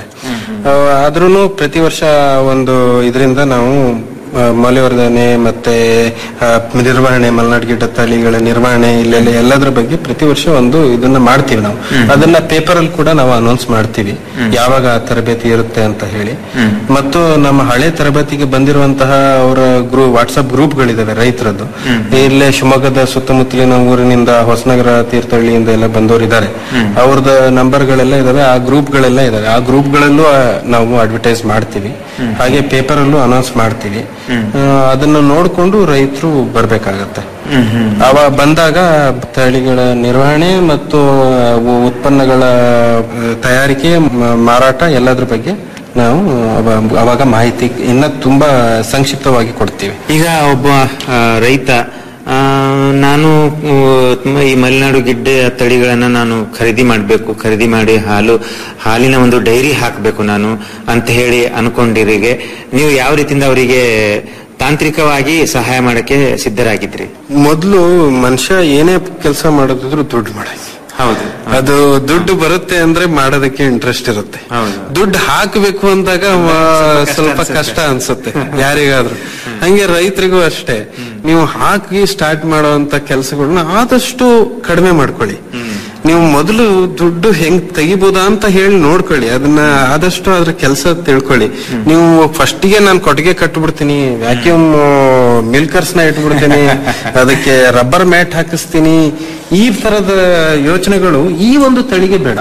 ಆದ್ರೂ ಪ್ರತಿ ವರ್ಷ ಒಂದು ಇದರಿಂದ ನಾವು ಆ, ಮೌಲ್ಯವರ್ಧನೆ ಮತ್ತೆ ಆ, ನಿರ್ವಹಣೆ ಮಲೆನಾಡು ಗಿಡ್ಡ ತಳಿಗಳ ನಿರ್ವಹಣೆ ಇಲ್ಲೆಲ್ಲ ಎಲ್ಲದ್ರ ಬಗ್ಗೆ ಪ್ರತಿ ವರ್ಷ ಒಂದು ಇದನ್ನ ಮಾಡ್ತೀವಿ ನಾವು ಅದನ್ನ ಪೇಪರ್ ಅಲ್ಲಿ ಕೂಡ ನಾವು ಅನೌನ್ಸ್ ಮಾಡ್ತೀವಿ ಯಾವಾಗ ಆ ತರಬೇತಿ ಇರುತ್ತೆ ಅಂತ ಹೇಳಿ ಮತ್ತು ನಮ್ಮ ಹಳೆ ತರಬೇತಿಗೆ ಬಂದಿರುವಂತಹ ಅವರ ಗ್ರೂ ವಾಟ್ಸ್ಆಪ್ ಗ್ರೂಪ್ಗಳಿದಾವೆ ರೈತರದ್ದು ಇಲ್ಲೇ ಶಿವಮೊಗ್ಗದ ಸುತ್ತಮುತ್ತಲಿನ ಊರಿನಿಂದ ಹೊಸನಗರ ತೀರ್ಥಹಳ್ಳಿಯಿಂದ ಎಲ್ಲ ಬಂದವರು ಇದ್ದಾರೆ ಅವ್ರದ್ದು ನಂಬರ್ಗಳೆಲ್ಲ ಇದಾವೆ ಆ ಗ್ರೂಪ್ಗಳೆಲ್ಲ ಇದಾವೆ ಆ ಗ್ರೂಪ್ಗಳಲ್ಲೂ ಆ, ನಾವು ಅಡ್ವರ್ಟೈಸ್ ಮಾಡ್ತೀವಿ ಹಾಗೆ ಪೇಪರ್ ಅಲ್ಲೂ ಅನೌನ್ಸ್ ಮಾಡ್ತೀವಿ ಆ, ಅದನ್ನ ನೋಡ್ಕೊಂಡು ರೈತರು ಬರ್ಬೇಕಾಗತ್ತೆ ಅವ ಬಂದಾಗ ತಳಿಗಳ ನಿರ್ವಹಣೆ ಮತ್ತು ಅವು ಉತ್ಪನ್ನಗಳ ಆ, ತಯಾರಿಕೆ ಮ- ಮಾರಾಟ ಎಲ್ಲದ್ರ ಬಗ್ಗೆ ನಾವು ಅವ- ಅವಾಗ ಮಾಹಿತಿ ಇನ್ನ ತುಂಬಾ ಸಂಕ್ಷಿಪ್ತವಾಗಿ ಕೊಡ್ತೀವಿ ಈಗ ಒಬ್ಬ ಆ, ರೈತ ಆ, ನಾನು ಆ, ಈ ಮಲೆನಾಡು ಗಿಡ್ಡೆ ತಳಿಗಳನ್ನ ನಾನು ಖರೀದಿ ಮಾಡಬೇಕು ಖರೀದಿ ಮಾಡಿ ಹಾಲು ಹಾಲಿನ ಒಂದು ಡೈರಿ ಹಾಕಬೇಕು ನಾನು ಅಂತ ಹೇಳಿ ಅನ್ಕೊಂಡಿರಿಗೆ ನೀವು ಯಾವ ರೀತಿಯಿಂದ ಅವರಿಗೆ ತಾಂತ್ರಿಕವಾಗಿ ಸಹಾಯ ಮಾಡಕ್ಕೆ ಸಿದ್ಧರಾಗಿದ್ರಿ ಮೊದಲು ಮನುಷ್ಯ ಏನೇ ಕೆಲಸ ಮಾಡೋದಿದ್ರು ದುಡ್ಡು ಮಾಡಕ್ಕೆ ಹೌದು ಅದು ದುಡ್ಡು ಬರುತ್ತೆ ಅಂದ್ರೆ ಮಾಡೋದಕ್ಕೆ ಇಂಟ್ರೆಸ್ಟ್ ಇರುತ್ತೆ ದುಡ್ಡು ಹಾಕಬೇಕು ಅಂದಾಗ ವ- ಸ್ವಲ್ಪ ಕಷ್ಟ ಅನ್ಸುತ್ತೆ ಯಾರಿಗಾದ್ರೂ ಹಂಗೆ ರೈತರಿಗೂ ಅಷ್ಟೇ ನೀವು ಹಾಕಿ ಸ್ಟಾರ್ಟ್ ಮಾಡುವಂತ ಕೆಲಸಗಳನ್ನ ಆದಷ್ಟು ಕಡಿಮೆ ಮಾಡ್ಕೊಳ್ಳಿ ನೀವು ಮೊದಲು ದುಡ್ಡು ಹೆಂಗ್ ತೆಗಿಬೋದಾ ಅಂತ ಹೇಳಿ ನೋಡ್ಕೊಳ್ಳಿ ಅದನ್ನ ಆದಷ್ಟು ಅದ್ರ ಕೆಲಸ ತಿಳ್ಕೊಳ್ಳಿ ನೀವು ಫಸ್ಟಿಗೆ ನಾನು ಕೊಟ್ಟಿಗೆ ಕಟ್ಬಿಡ್ತೀನಿ ವ್ಯಾಕ್ಯೂಮ್ ಮಿಲ್ಕರ್ಸ್ ನ ಇಟ್ಬಿಡ್ತೀನಿ ಅದಕ್ಕೆ ರಬ್ಬರ್ ಮ್ಯಾಟ್ ಹಾಕಿಸ್ತೀನಿ ಈ ತರದ ಯೋಚನೆಗಳು ಈ ಒಂದು ತಳಿಗೆ ಬೇಡ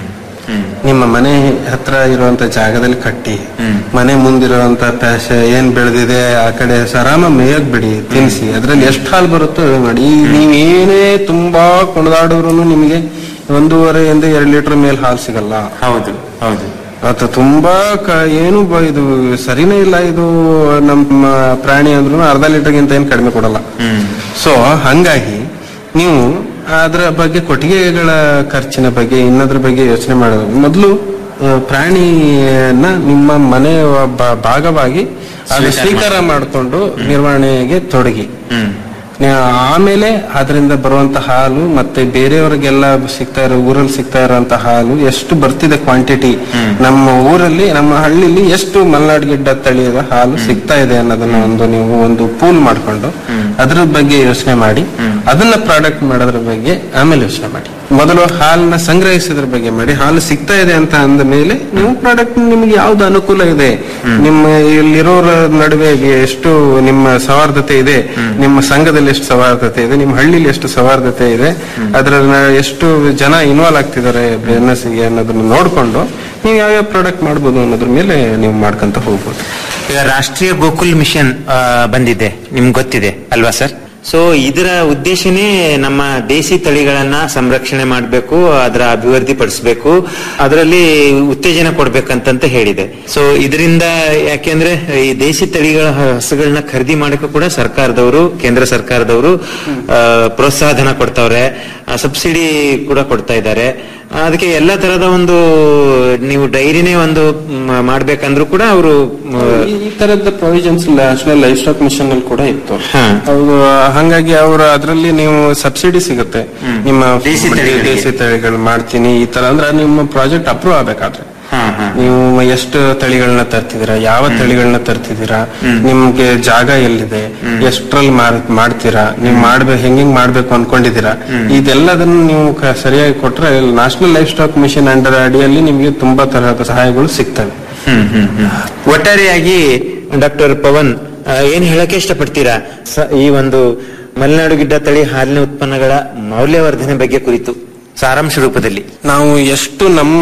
ನಿಮ್ಮ ಮನೆ ಹತ್ರ ಇರುವಂತ ಜಾಗದಲ್ಲಿ ಕಟ್ಟಿ ಮನೆ ಮುಂದಿರುವಂತ ಪ್ಯಾಶ ಏನ್ ಬೆಳೆದಿದೆ ಆ ಕಡೆ ಸರಾಮ ಮೇಯಕ್ ಬಿಡಿ ತಿನ್ಸಿ ಅದ್ರಲ್ಲಿ ಎಷ್ಟು ಹಾಲು ಬರುತ್ತೋ ಅದೇ ಮಾಡಿ ಈ ನೀವೇನೇ ತುಂಬಾ ಕುಣಿದಾಡಿದ್ರು ನಿಮಗೆ ಒಂದೂವರೆಯಿಂದ ಎರಡು ಲೀಟರ್ ಮೇಲೆ ಹಾಲು ಸಿಗಲ್ಲ ಹೌದು ಹೌದು ಅದು ತುಂಬಾ ಕ- ಏನು ಬ- ಇದು ಸರಿನೇ ಇಲ್ಲ ಇದು ನಮ್ಮ ಪ್ರಾಣಿ ಅಂದ್ರೂ ಅರ್ಧ ಲೀಟರ್ಗಿಂತ ಏನು ಕಡಿಮೆ ಕೊಡಲ್ಲ ಸೊ ಹಂಗಾಗಿ ನೀವು ಅದರ ಬಗ್ಗೆ ಕೊಟ್ಟಿಗೆಗಳ ಖರ್ಚಿನ ಬಗ್ಗೆ ಇನ್ನದ್ರ ಬಗ್ಗೆ ಯೋಚನೆ ಮಾಡೋದು ಮೊದಲು ಪ್ರಾಣಿಯನ್ನ ನಿಮ್ಮ ಮನೆ ಒಬ್ಬ ಭಾಗವಾಗಿ ಅದು ಸ್ವೀಕಾರ ಮಾಡಿಕೊಂಡು ನಿರ್ವಹಣೆಗೆ ತೊಡಗಿ ನ- ಆಮೇಲೆ ಅದರಿಂದ ಬರುವಂತ ಹಾಲು ಮತ್ತೆ ಬೇರೆಯವರಿಗೆಲ್ಲ ಸಿಗ್ತಾ ಇರೋ ಊರಲ್ಲಿ ಸಿಗ್ತಾ ಇರುವಂತ ಹಾಲು ಎಷ್ಟು ಬರ್ತಿದೆ ಕ್ವಾಂಟಿಟಿ ನಮ್ಮ ಊರಲ್ಲಿ ನಮ್ಮ ಹಳ್ಳಿಲಿ ಎಷ್ಟು ಮಲೆನಾಡು ಗಿಡ್ಡ ತಳಿಯದ ಹಾಲು ಸಿಗ್ತಾ ಇದೆ ಅನ್ನೋದನ್ನ ಒಂದು ನೀವು ಒಂದು ಪೂಲ್ ಮಾಡ್ಕೊಂಡು ಅದ್ರ ಬಗ್ಗೆ ಯೋಚನೆ ಮಾಡಿ ಅದನ್ನ ಪ್ರಾಡಕ್ಟ್ ಮಾಡೋದ್ರ ಬಗ್ಗೆ ಆಮೇಲೆ ಯೋಚನೆ ಮಾಡಿ ಮೊದಲು ಹಾಲನ್ನ ಸಂಗ್ರಹಿಸೋದ್ರ ಬಗ್ಗೆ ಮಾಡಿ ಹಾಲು ಸಿಗ್ತಾ ಇದೆ ಅಂತ ಅಂದ ಮೇಲೆ ನೀವು ಪ್ರಾಡಕ್ಟ್ ನಿಮ್ಗೆ ಯಾವ್ದು ಅನುಕೂಲ ಇದೆ ನಿಮ್ಮ ಇಲ್ಲಿರೋರ ನಡುವೆ ಎಷ್ಟು ನಿಮ್ಮ ಸೌಹಾರ್ದತೆ ಇದೆ ನಿಮ್ಮ ಸಂಘದಲ್ಲಿ ಎಷ್ಟು ಸೌಹಾರ್ದತೆ ಇದೆ ನಿಮ್ಮ ಹಳ್ಳಿಲಿ ಎಷ್ಟು ಸೌಹಾರ್ದತೆ ಇದೆ ಅದರ ಎಷ್ಟು ಜನ ಇನ್ವಾಲ್ವ್ ಆಗ್ತಿದ್ದಾರೆ ಬಿಸ್ನೆಸ್ ಗೆ ಅನ್ನೋದನ್ನ ನೋಡ್ಕೊಂಡು ನೀವು ಯಾವ್ಯಾವ ಪ್ರಾಡಕ್ಟ್ ಮಾಡ್ಬೋದು ಅನ್ನೋದ್ರ ಮೇಲೆ ನೀವು ಮಾಡ್ಕೊಂತ ಹೋಗ್ಬೋದು ಈಗ ರಾಷ್ಟ್ರೀಯ ಗೋಕುಲ್ ಮಿಷನ್ ಆ, ಬಂದಿದೆ ನಿಮ್ಗೆ ಗೊತ್ತಿದೆ ಅಲ್ವಾ ಸರ್ ಸೊ ಇದರ ಉದ್ದೇಶನೇ ನಮ್ಮ ದೇಸಿ ತಳಿಗಳನ್ನ ಸಂರಕ್ಷಣೆ ಮಾಡಬೇಕು ಅದರ ಅಭಿವೃದ್ಧಿ ಪಡಿಸಬೇಕು ಅದರಲ್ಲಿ ಉತ್ತೇಜನ ಕೊಡ್ಬೇಕಂತಂತ ಹೇಳಿದೆ ಸೊ ಇದರಿಂದ ಯಾಕೆಂದ್ರೆ ಈ ದೇಸಿ ತಳಿಗಳ ಹಸುಗಳನ್ನ ಖರೀದಿ ಮಾಡಕ್ಕೂ ಕೂಡ ಸರ್ಕಾರದವರು ಕೇಂದ್ರ ಸರ್ಕಾರದವರು ಆ, ಪ್ರೋತ್ಸಾಹಧನ ಕೊಡ್ತಾವ್ರೆ ಸಬ್ಸಿಡಿ ಕೂಡ ಕೊಡ್ತಾ ಇದ್ದಾರೆ ಅದಕ್ಕೆ ಎಲ್ಲ ತರದ ಒಂದು ನೀವು ಡೈರಿನೇ ಒಂದು ಮ್, ಮಾಡ್ಬೇಕಂದ್ರೂ ಕೂಡ ಅವರು ಈ- ಈ ತರದ provisions national livestock mission ಅಲ್ಲಿ ಕೂಡ ಇತ್ತು ಅವರು ಹಾಗಾಗಿ ಅವರು ಅದರಲ್ಲಿ ನೀವು ಸಬ್ಸಿಡಿ ಸಿಗುತ್ತೆ ನಿಮ್ಮ ದೇಸಿ ತಳಿಗಳಿಗೆ. ದೇಸಿ ತಳಿಗಳು ಮಾಡ್ತೀನಿ ಈ ತರ ಅಂದ್ರೆ ನಿಮ್ಮ ಪ್ರಾಜೆಕ್ಟ್ ಅಪ್ರೂವ್ ಆಗ್ಬೇಕಾದ್ರೆ ನೀವು ಎಷ್ಟು ತಳಿಗಳನ್ನ ತರ್ತಿದ್ದೀರಾ ಯಾವ ತಳಿಗಳನ್ನ ತರ್ತಿದ್ದೀರಾ ನಿಮ್ಗೆ ಜಾಗ ಎಲ್ಲಿದೆ ಎಷ್ಟ್ರಲ್ಲಿ ಮಾರ್- ಮಾಡ್ತೀರಾ ನೀವು ಮಾಡ್ಬೇಕು ಹೆಂಗ್ ಮಾಡ್ಬೇಕು ಅನ್ಕೊಂಡಿದ್ದೀರಾ ಇದೆಲ್ಲದನ್ನು ನೀವು ಕ- ಸರಿಯಾಗಿ ಕೊಟ್ರೆ national livestock mission under ಅಡಿಯಲ್ಲಿ ನಿಮ್ಗೆ ತುಂಬಾ ತರಹದ ಸಹಾಯಗಳು ಸಿಗ್ತವೆ ಹ್ಮ್ ಹ್ಮ್ ಹ್ಮ್. ಒಟ್ಟಾರೆಯಾಗಿ ಡಾಕ್ಟರ್ ಪವನ್ ಆ, ಏನ್ ಹೇಳಕ್ಕೆ ಇಷ್ಟಪಡ್ತೀರಾ ಸ- ಈ ಒಂದು ಮಲೆನಾಡು ಗಿಡ್ಡ ತಳಿ ಹಾಲಿನ ಉತ್ಪನ್ನಗಳ ಮೌಲ್ಯವರ್ಧನೆ ಬಗ್ಗೆ ಕುರಿತು ಸಾರಾಂಶ ರೂಪದಲ್ಲಿ ನಾವು ಎಷ್ಟು ನಮ್ಮ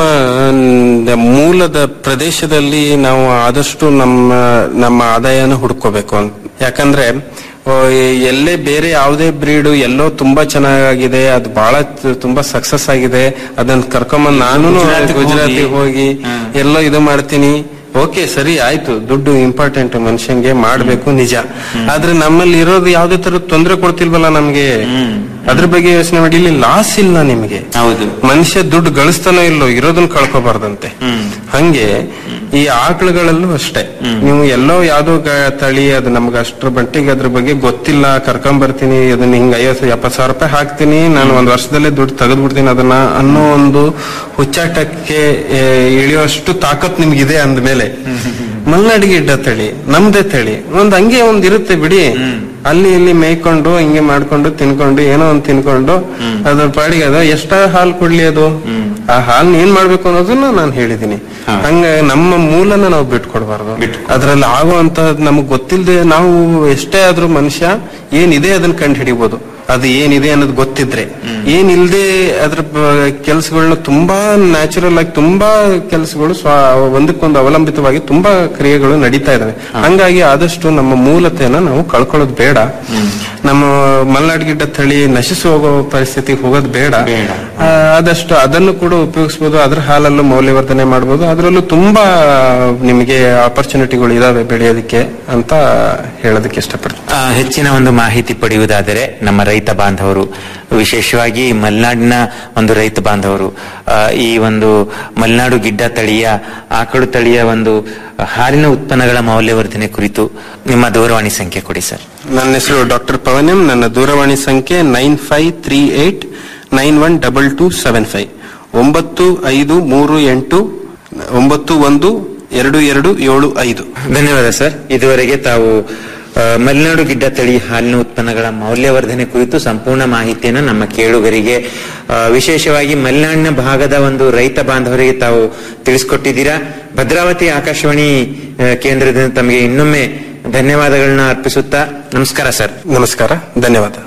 ನ- ಮೂಲದ ಪ್ರದೇಶದಲ್ಲಿ ನಾವು ಆದಷ್ಟು ನಮ್ಮ ನಮ್ಮ ಆದಾಯನ ಹುಡ್ಕೋಬೇಕು ಅಂತ ಯಾಕಂದ್ರೆ ಆ, ಎಲ್ಲೇ ಬೇರೆ ಯಾವುದೇ ಬ್ರೀಡ್ ಎಲ್ಲೋ ತುಂಬಾ ಚೆನ್ನಾಗಿದೆ ಅದು ಬಹಳ ತ- ತುಂಬಾ ಸಕ್ಸಸ್ ಆಗಿದೆ ಅದನ್ನ ಕರ್ಕೊಂಬಂದ್ ನಾನು ಗುಜರಾತಿಗೆ ಗುಜರಾತಿಗೆ ಹೋಗಿ, ಹೋಗಿ ಎಲ್ಲೋ ಇದು ಮಾಡ್ತೀನಿ ಓಕೆ ಸರಿ ಆಯ್ತು ದುಡ್ಡು ಇಂಪಾರ್ಟೆಂಟ್ ಮನುಷ್ಯಂಗೆ ಮಾಡ್ಬೇಕು ನಿಜ ಆದ್ರೆ ನಮ್ಮಲ್ಲಿ ಇರೋದು ಯಾವ್ದೇ ತರ ತೊಂದರೆ ಕೊಡ್ತಿಲ್ವಲ್ಲ ನಮ್ಗೆ ಅದ್ರ ಬಗ್ಗೆ ಯೋಚನೆ ಮಾಡಿ ಇಲ್ಲಿ ಲಾಸ್ ಇಲ್ಲ ನಿಮ್ಗೆ ಹೌದು ಮನುಷ್ಯ ದುಡ್ಡು ಗಳಿಸ್ತಾನೋ ಇಲ್ಲೋ ಇರೋದನ್ನ ಕಳ್ಕೊಬಾರ್ದಂತೆ ಹಂಗೆ ಈ ಆಕಳುಗಳಲ್ಲೂ ಅಷ್ಟೇ ನೀವು ಎಲ್ಲೋ ಯಾವ್ದೋ ಗ- ತಳಿ ಅದು ನಮ್ಗೆ ಅಷ್ಟ್ರ ಮಟ್ಟಿಗೆ ಅದ್ರ ಬಗ್ಗೆ ಗೊತ್ತಿಲ್ಲ ಕರ್ಕೊಂಡ್ ಬರ್ತೀನಿ ಅದನ್ನ ಹಿಂಗ ಐವತ್ತು ಎಪ್ಪತ್ತು ಸಾವಿರ ರೂಪಾಯಿ ಹಾಕ್ತೀನಿ ನಾನು ಒಂದ್ ವರ್ಷದಲ್ಲೇ ದುಡ್ಡು ತೆಗೆದ್ಬಿಡ್ತೀನಿ ಅದನ್ನ ಅನ್ನೋ ಒಂದು ಹುಚ್ಚಾಟಕ್ಕೆ ಏ, ಇಳಿಯುವಷ್ಟು ತಾಕತ್ ನಿಮ್ಗಿದೆ ಅಂದ್ಮೇಲೆ ಮಲ್ನಾಡಿಗೆ ಇಡ್ಡ ತಳಿ ನಮ್ದೇ ತಳಿ ಒಂದ್ ಹಂಗೆ ಒಂದ್ ಇರುತ್ತೆ ಬಿಡಿ ಅಲ್ಲಿ ಇಲ್ಲಿ ಮೇಯ್ಕೊಂಡು ಹಿಂಗೆ ಮಾಡ್ಕೊಂಡು ತಿನ್ಕೊಂಡು ಏನೋ ಒಂದ್ ತಿನ್ಕೊಂಡು ಅದ್ರ ಪಾಡಿಗೆ ಅದು ಎಷ್ಟ ಹಾಲು ಕೊಡ್ಲಿ ಅದು ಆ ಹಾಲ್ನ ಏನ್ ಮಾಡ್ಬೇಕು ಅನ್ನೋದನ್ನ ನಾನು ಹೇಳಿದೀನಿ ಹಂಗ ನಮ್ಮ ಮೂಲನ ನಾವು ಬಿಟ್ಕೊಡ್ಬಾರ್ದು ಅದ್ರಲ್ಲಿ ಆಗುವಂತ ನಮಗ್ ಗೊತ್ತಿಲ್ಲದೆ ನಾವು ಎಷ್ಟೇ ಆದ್ರೂ ಮನುಷ್ಯ ಏನಿದೆ ಅದನ್ನ ಕಂಡು ಹಿಡಿಬಹುದು ಅದು ಏನಿದೆ ಅನ್ನೋದು ಗೊತ್ತಿದ್ರೆ ಏನಿಲ್ದೆ ಅದ್ರ ಕೆಲಸಗಳನ್ನ ತುಂಬಾ ನ್ಯಾಚುರಲ್ ಆಗಿ ತುಂಬಾ ಕೆಲಸಗಳು ಸ್ವ ಒಂದಕ್ಕೊಂದು ಅವಲಂಬಿತವಾಗಿ ತುಂಬಾ ಕ್ರಿಯೆಗಳು ನಡೀತಾ ಇದಾವೆ ಹಂಗಾಗಿ ಆದಷ್ಟು ನಮ್ಮ ಮೂಲತೆಯನ್ನ ನಾವು ಕಳ್ಕೊಳ್ಳೋದು ಬೇಡ ನಮ್ಮ ಮಲ್ನಾಡ್ ಗಿಡ್ಡ ತಳಿ ನಶಿಸಿ ಹೋಗೋ ಪರಿಸ್ಥಿತಿಗೆ ಹೋಗೋದು ಬೇಡ ಆ, ಆದಷ್ಟು ಅದನ್ನು ಕೂಡ ಉಪಯೋಗಿಸಬಹುದು ಅದ್ರ ಹಾಲಲ್ಲೂ ಮೌಲ್ಯವರ್ಧನೆ ಮಾಡಬಹುದು ಅದರಲ್ಲೂ ತುಂಬಾ ನಿಮಗೆ ಆಪರ್ಚುನಿಟಿಗಳು ಇದಾವೆ ಬೆಳೆಯೋದಕ್ಕೆ ಅಂತ ಹೇಳೋದಕ್ಕೆ ಇಷ್ಟಪಡ್ತೀನಿ ಆ, ಹೆಚ್ಚಿನ ಒಂದು ಮಾಹಿತಿ ಪಡೆಯುವುದಾದರೆ ನಮ್ಮ ರೈತ ಬಾಂಧವರು ವಿಶೇಷವಾಗಿ ಮಲೆನಾಡಿನ ಒಂದು ರೈತ ಬಾಂಧವರು ಆ, ಈ ಒಂದು ಮಲೆನಾಡು ಗಿಡ್ಡ ತಳಿಯ ಆಕಳು ತಳಿಯ ಒಂದು ಹಾಲಿನ ಉತ್ಪನ್ನಗಳ ಮೌಲ್ಯವರ್ಧನೆ ಕುರಿತು ನಿಮ್ಮ ದೂರವಾಣಿ ಸಂಖ್ಯೆ ಕೊಡಿ ಸರ್ ನನ್ನ ಹೆಸರು ಡಾಕ್ಟರ್ ಪವನ್ಯಂ ನನ್ನ ದೂರವಾಣಿ ಸಂಖ್ಯೆ nine five three eight nine one double two seven five ಒಂಬತ್ತು ಐದು ಮೂರು ಎಂಟು ಒಂಬತ್ತು ಒಂದು ಎರಡು ಎರಡು ಏಳು ಐದು ಧನ್ಯವಾದ ಸರ್ ಇದುವರೆಗೆ ತಾವು ಆ, ಮಲೆನಾಡು ಗಿಡ್ಡ ತಳಿ ಹಾಲಿನ ಉತ್ಪನ್ನಗಳ ಮೌಲ್ಯವರ್ಧನೆ ಕುರಿತು ಸಂಪೂರ್ಣ ಮಾಹಿತಿಯನ್ನು ನಮ್ಮ ಕೇಳುಗರಿಗೆ ಆ, ವಿಶೇಷವಾಗಿ ಮಲೆನಾಡಿನ ಭಾಗದ ಒಂದು ರೈತ ಬಾಂಧವರಿಗೆ ತಾವು ತಿಳಿಸ್ಕೊಟ್ಟಿದ್ದೀರಾ ಭದ್ರಾವತಿ ಆಕಾಶವಾಣಿ ಆ, ಕೇಂದ್ರದಿಂದ ತಮಗೆ ಇನ್ನೊಮ್ಮೆ ಧನ್ಯವಾದಗಳನ್ನ ಅರ್ಪಿಸುತ್ತಾ ನಮಸ್ಕಾರ ಸರ್ ನಮಸ್ಕಾರ ಧನ್ಯವಾದ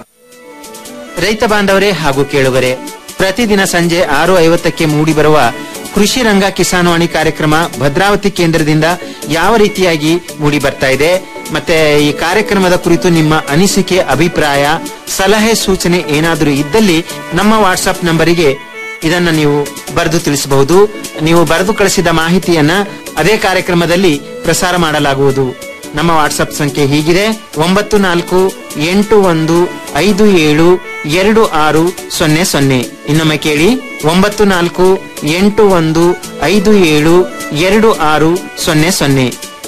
ರೈತ ಬಾಂಧವರೇ ಹಾಗೂ ಕೇಳುಗರೆ ಪ್ರತಿದಿನ ಸಂಜೆ ಆರು ಐವತ್ತಕ್ಕೆ ಮೂಡಿಬರುವ ಕೃಷಿ ರಂಗ ಕಿಸಾನ್ವಾಣಿ ಕಾರ್ಯಕ್ರಮ ಭದ್ರಾವತಿ ಕೇಂದ್ರದಿಂದ ಯಾವ ರೀತಿಯಾಗಿ ಮೂಡಿ ಬರ್ತಾ ಇದೆ ಮತ್ತೆ ಈ ಕಾರ್ಯಕ್ರಮದ ಕುರಿತು ನಿಮ್ಮ ಅನಿಸಿಕೆ ಅಭಿಪ್ರಾಯ ಸಲಹೆ ಸೂಚನೆ ಏನಾದರೂ ಇದ್ದಲ್ಲಿ ನಮ್ಮ ವಾಟ್ಸ್ಆಪ್ ನಂಬರಿಗೆ ಇದನ್ನ ನೀವು ಬರೆದು ತಿಳಿಸಬಹುದು ನೀವು ಬರೆದು ಕಳಿಸಿದ ಮಾಹಿತಿಯನ್ನ ಅದೇ ಕಾರ್ಯಕ್ರಮದಲ್ಲಿ ಪ್ರಸಾರ ಮಾಡಲಾಗುವುದು ನಮ್ಮ ವಾಟ್ಸ್ಆಪ್ ಸಂಖ್ಯೆ ಹೀಗಿದೆ ಒಂಬತ್ತು ನಾಲ್ಕು ಎಂಟು ಒಂದು ಐದು ಏಳು ಎರಡು ಆರು ಸೊನ್ನೆ ಸೊನ್ನೆ ಇನ್ನೊಮ್ಮೆ ಕೇಳಿ ಒಂಬತ್ತು ನಾಲ್ಕು ಎಂಟು ಒಂದು ಐದು ಏಳು ಎರಡು ಆರು ಸೊನ್ನೆ ಸೊನ್ನೆ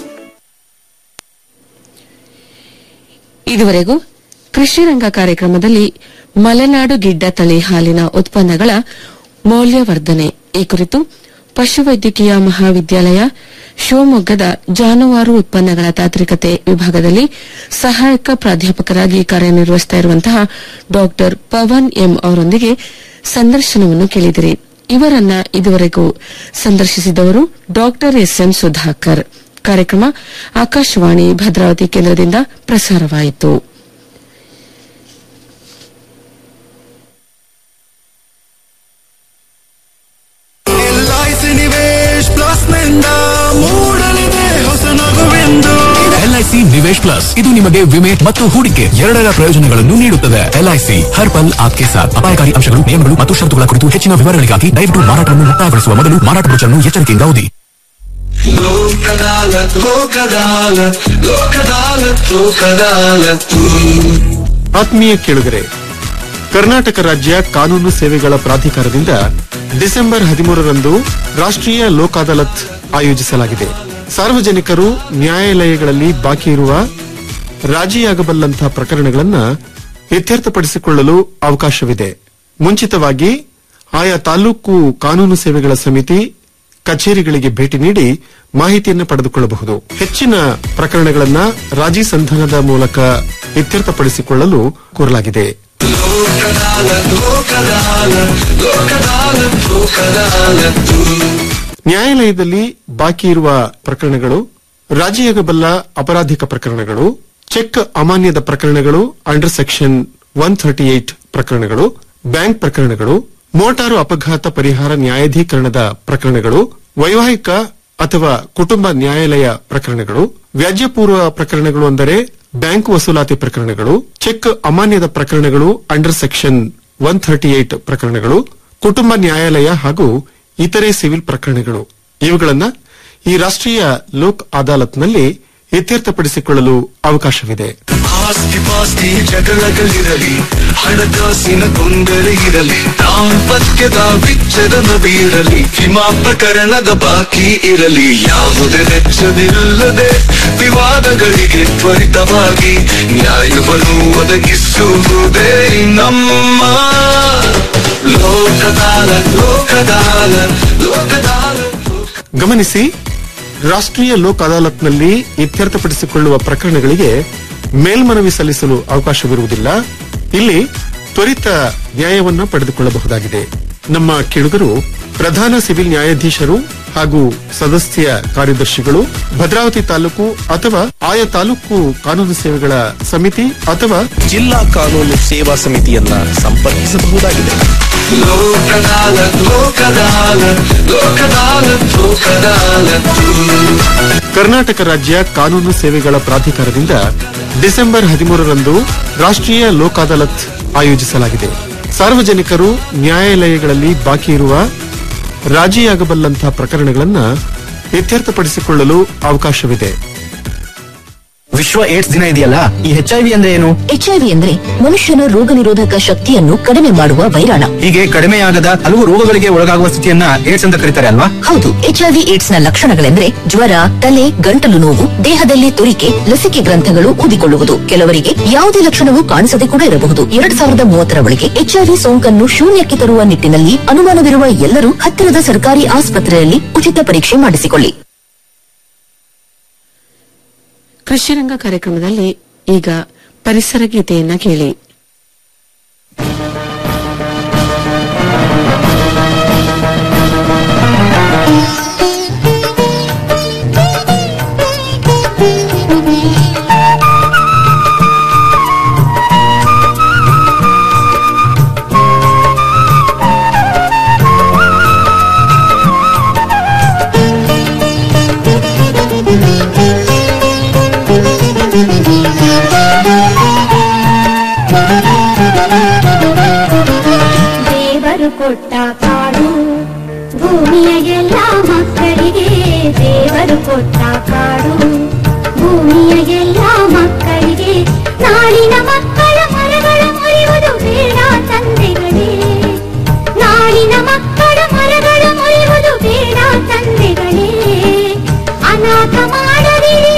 ಇದುವರೆಗೂ ಕೃಷಿ ರಂಗ ಕಾರ್ಯಕ್ರಮದಲ್ಲಿ ಮಲೆನಾಡು ಗಿಡ್ಡ ತಳಿ ಹಾಲಿನ ಉತ್ಪನ್ನಗಳ ಮೌಲ್ಯವರ್ಧನೆ ಈ ಕುರಿತು ಪಶುವೈದ್ಯಕೀಯ ಮಹಾವಿದ್ಯಾಲಯ ಶಿವಮೊಗ್ಗದ ಜಾನುವಾರು ಉತ್ಪನ್ನಗಳ ತಾಂತ್ರಿಕತೆ ವಿಭಾಗದಲ್ಲಿ ಸಹಾಯಕ ಪ್ರಾಧ್ಯಾಪಕರಾಗಿ ಕಾರ್ಯನಿರ್ವಹಿಸುತ್ತಾ ಇರುವಂತಹ ಡಾಕ್ಟರ್ ಪವನ್ ಎಂ ಅವರೊಂದಿಗೆ ಸಂದರ್ಶನವನ್ನು ಕೇಳಿದಿರಿ ಇವರನ್ನ ಇದುವರೆಗೂ ಸಂದರ್ಶಿಸಿದವರು ಡಾಕ್ಟರ್ ಎಸ್ ಎಂ ಸುಧಾಕರ್ ಕಾರ್ಯಕ್ರಮ ಆಕಾಶವಾಣಿ ಭದ್ರಾವತಿ ಕೇಂದ್ರದಿಂದ ಪ್ರಸಾರವಾಯಿತು LIC Nivesh plus LIC Nivesh plus ಇದು ನಿಮಗೆ ವಿಮೆ ಮತ್ತು ಹೂಡಿಕೆ ಎರಡರ ಪ್ರಯೋಜನಗಳನ್ನು ನೀಡುತ್ತದೆ ಎಲ್ಐಸಿ ಹರ್ ಪಲ್ ಆಪ್ಕೆ ಸಾಥ್ ಅಪಾಯಕಾರಿ ಅಂಶಗಳು ನಿಯಮಗಳು ಮತ್ತು ಷರತ್ತುಗಳ ಕುರಿತು ಹೆಚ್ಚಿನ ವಿವರಗಳಿಗಾಗಿ ದಯವಿಟ್ಟು ಮಾರಾಟವನ್ನು ಮುಕ್ತಾಯಗೊಳಿಸುವ ಮೊದಲು ಮಾರಾಟ ಬ್ರೋಚರ್ನ್ನು ಎಚ್ಚರಿಕೆಯಿಂದ ಓದಿ ಆತ್ಮೀಯ ಕೇಳುಗರೆ ಕರ್ನಾಟಕ ರಾಜ್ಯ ಕಾನೂನು ಸೇವೆಗಳ ಪ್ರಾಧಿಕಾರದಿಂದ ಡಿಸೆಂಬರ್ ಹದಿಮೂರರಂದು ರಾಷ್ಟ್ರೀಯ ಲೋಕ್ ಅದಾಲತ್ ಆಯೋಜಿಸಲಾಗಿದೆ ಸಾರ್ವಜನಿಕರು ನ್ಯಾಯಾಲಯಗಳಲ್ಲಿ ಬಾಕಿ ಇರುವ ರಾಜಿಯಾಗಬಲ್ಲಂತಹ ಪ್ರಕರಣಗಳನ್ನು ಇತ್ಯರ್ಥಪಡಿಸಿಕೊಳ್ಳಲು ಅವಕಾಶವಿದೆ ಮುಂಚಿತವಾಗಿ ಆಯಾ ತಾಲೂಕು ಕಾನೂನು ಸೇವೆಗಳ ಸಮಿತಿ ಕಚೇರಿಗಳಿಗೆ ಭೇಟಿ ನೀಡಿ ಮಾಹಿತಿಯನ್ನು ಪಡೆದುಕೊಳ್ಳಬಹುದು ಹೆಚ್ಚಿನ ಪ್ರಕರಣಗಳನ್ನು ರಾಜಿ ಸಂಧಾನದ ಮೂಲಕ ಇತ್ಯರ್ಥಪಡಿಸಿಕೊಳ್ಳಲು ಕೋರಲಾಗಿದೆ ನ್ಯಾಯಾಲಯದಲ್ಲಿ ಬಾಕಿ ಇರುವ ಪ್ರಕರಣಗಳು ರಾಜಿಯಾಗಬಲ್ಲ ಅಪರಾಧಿಕ ಪ್ರಕರಣಗಳು ಚೆಕ್ ಅಮಾನ್ಯದ ಪ್ರಕರಣಗಳು under section one thirty eight ಪ್ರಕರಣಗಳು ಬ್ಯಾಂಕ್ ಪ್ರಕರಣಗಳು ಮೋಟಾರು ಅಪಘಾತ ಪರಿಹಾರ ನ್ಯಾಯಾಧೀಕರಣದ ಪ್ರಕರಣಗಳು ವೈವಾಹಿಕ ಅಥವಾ ಕುಟುಂಬ ನ್ಯಾಯಾಲಯ ಪ್ರಕರಣಗಳು ವ್ಯಾಜ್ಯಪೂರ್ವ ಪ್ರಕರಣಗಳು ಅಂದರೆ ಬ್ಯಾಂಕ್ ವಸೂಲಾತಿ ಪ್ರಕರಣಗಳು ಚೆಕ್ ಅಮಾನ್ಯದ ಪ್ರಕರಣಗಳು under section one thirty eight ಪ್ರಕರಣಗಳು ಕುಟುಂಬ ನ್ಯಾಯಾಲಯ ಹಾಗೂ ಇತರೆ ಸಿವಿಲ್ ಪ್ರಕರಣಗಳು ಇವುಗಳನ್ನ ಈ ರಾಷ್ಟ್ರೀಯ ಲೋಕ್ ಅದಾಲತ್ನಲ್ಲಿ ಇತ್ಯರ್ಥಪಡಿಸಿಕೊಳ್ಳಲು ಅವಕಾಶವಿದೆ ಆಸ್ತಿ ಪಾಸ್ತಿ ಜಗಳಗಳಿರಲಿ ಹಣಕಾಸಿನ ತೊಂದರೆ ಇರಲಿ ದಾಂಪತ್ಯದ ವಿಚ್ಛೇದನ ಬೀರಲಿ ವಿಮಾ ಪ್ರಕರಣದ ಬಾಕಿ ಇರಲಿ ಯಾವುದೇ ವೆಚ್ಚವಿಲ್ಲದೆ ವಿವಾದಗಳಿಗೆ ತ್ವರಿತವಾಗಿ ನ್ಯಾಯವನ್ನು ಒದಗಿಸುವುದೇ ನಮ್ಮ ಲೋಕದಾಲ ಲೋಕದಾಲ ಲೋಕದಾಲ ಗಮನಿಸಿ ರಾಷ್ಟ್ರೀಯ ಲೋಕ್ ಅದಾಲತ್ನಲ್ಲಿ ಇತ್ಯರ್ಥಪಡಿಸಿಕೊಳ್ಳುವ ಪ್ರಕರಣಗಳಿಗೆ ಮೇಲ್ಮನವಿ ಸಲ್ಲಿಸಲು ಅವಕಾಶವಿರುವುದಿಲ್ಲ ಇಲ್ಲಿ ತ್ವರಿತ ನ್ಯಾಯವನ್ನ ಪಡೆದುಕೊಳ್ಳಬಹುದಾಗಿದೆ ನಮ್ಮ ಕೇಳುಗರು ಪ್ರಧಾನ ಸಿವಿಲ್ ನ್ಯಾಯಾಧೀಶರು ಹಾಗೂ ಸದಸ್ಯ ಕಾರ್ಯದರ್ಶಿಗಳು ಭದ್ರಾವತಿ ತಾಲೂಕು ಅಥವಾ ಆಯಾ ತಾಲೂಕು ಕಾನೂನು ಸೇವೆಗಳ ಸಮಿತಿ ಅಥವಾ ಜಿಲ್ಲಾ ಕಾನೂನು ಸೇವಾ ಸಮಿತಿಯನ್ನ ಸಂಪರ್ಕಿಸಬಹುದಾಗಿದೆ ಲೋಕದಾಲ ಲೋಕದಾಲ ಲೋಕದಾಲ ಲೋಕದಾಲ ಕರ್ನಾಟಕ ರಾಜ್ಯ ಕಾನೂನು ಸೇವೆಗಳ ಪ್ರಾಧಿಕಾರದಿಂದ ಡಿಸೆಂಬರ್ ಹದಿಮೂರರಂದು ರಾಷ್ಟ್ರೀಯ ಲೋಕ್ ಅದಾಲತ್ ಆಯೋಜಿಸಲಾಗಿದೆ ಸಾರ್ವಜನಿಕರು ನ್ಯಾಯಾಲಯಗಳಲ್ಲಿ ಬಾಕಿ ಇರುವ ರಾಜಿಯಾಗಬಲ್ಲಂತಹ ಪ್ರಕರಣಗಳನ್ನು ಇತ್ಯರ್ಥಪಡಿಸಿಕೊಳ್ಳಲು ಅವಕಾಶವಿದೆ ವಿಶ್ವ ಏಡ್ಸ್ ದಿನ ಇದೆಯಲ್ಲ ಈ ಎಚ್ ಐ ವಿ ಅಂದ್ರೆ ಏನು ಎಚ್ಐವಿ ಅಂದ್ರೆ ಮನುಷ್ಯನ ರೋಗ ನಿರೋಧಕ ಶಕ್ತಿಯನ್ನು ಕಡಿಮೆ ಮಾಡುವ ವೈರಾಣ ಹೀಗೆ ಕಡಿಮೆಯಾಗದ ಹಲವು ರೋಗಗಳಿಗೆ ಒಳಗಾಗುವ ಸ್ಥಿತಿಯನ್ನ ಏಡ್ಸ್ ಅಂತ ಕರೀತಾರೆ ಅಲ್ವಾ ಹೌದು ಎಚ್ಐವಿ ಏಡ್ಸ್ ನ ಲಕ್ಷಣಗಳೆಂದ್ರೆ ಜ್ವರ ತಲೆ ಗಂಟಲು ನೋವು ದೇಹದಲ್ಲಿ ತುರಿಕೆ ಲಸಿಕೆ ಗ್ರಂಥಗಳು ಊದಿಕೊಳ್ಳುವುದು ಕೆಲವರಿಗೆ ಯಾವುದೇ ಲಕ್ಷಣವೂ ಕಾಣಿಸದೆ ಕೂಡ ಇರಬಹುದು ಎರಡ್ ಸಾವಿರದ ಮೂವತ್ತರ ಒಳಗೆ ಎಚ್ಐವಿ ಸೋಂಕನ್ನು ಶೂನ್ಯಕ್ಕೆ ತರುವ ನಿಟ್ಟಿನಲ್ಲಿ ಅನುಮಾನವಿರುವ ಎಲ್ಲರೂ ಹತ್ತಿರದ ಸರ್ಕಾರಿ ಆಸ್ಪತ್ರೆಯಲ್ಲಿ ಉಚಿತ ಪರೀಕ್ಷೆ ಮಾಡಿಸಿಕೊಳ್ಳಿ ಕೃಷಿರಂಗ ಕಾರ್ಯಕ್ರಮದಲ್ಲಿ ಈಗ ಪರಿಸರ ಗೀತೆಯನ್ನ ಕೇಳಿ ದೇವರು ಕೊಟ್ಟ ಕಾಡು ಭೂಮಿಯ ಎಲ್ಲ ಮಕ್ಕಳಿಗೆ ದೇವರು ಕೊಟ್ಟ ಕಾಡು ಭೂಮಿಯ ಎಲ್ಲ ಮಕ್ಕಳಿಗೆ ನಾಳಿನ ಮಕ್ಕಳ ಮರಗಳ ಮುರಿಯುವುದು ಬೇಡ ತಂದೆಗಳೇ ನಾಳಿನ ಮಕ್ಕಳ ಮರಗಳ ಮುರಿಯುವುದು ಬೇಡ ತಂದೆಗಳೇ ಅನಾಥ ಮಾಡದಿರಿ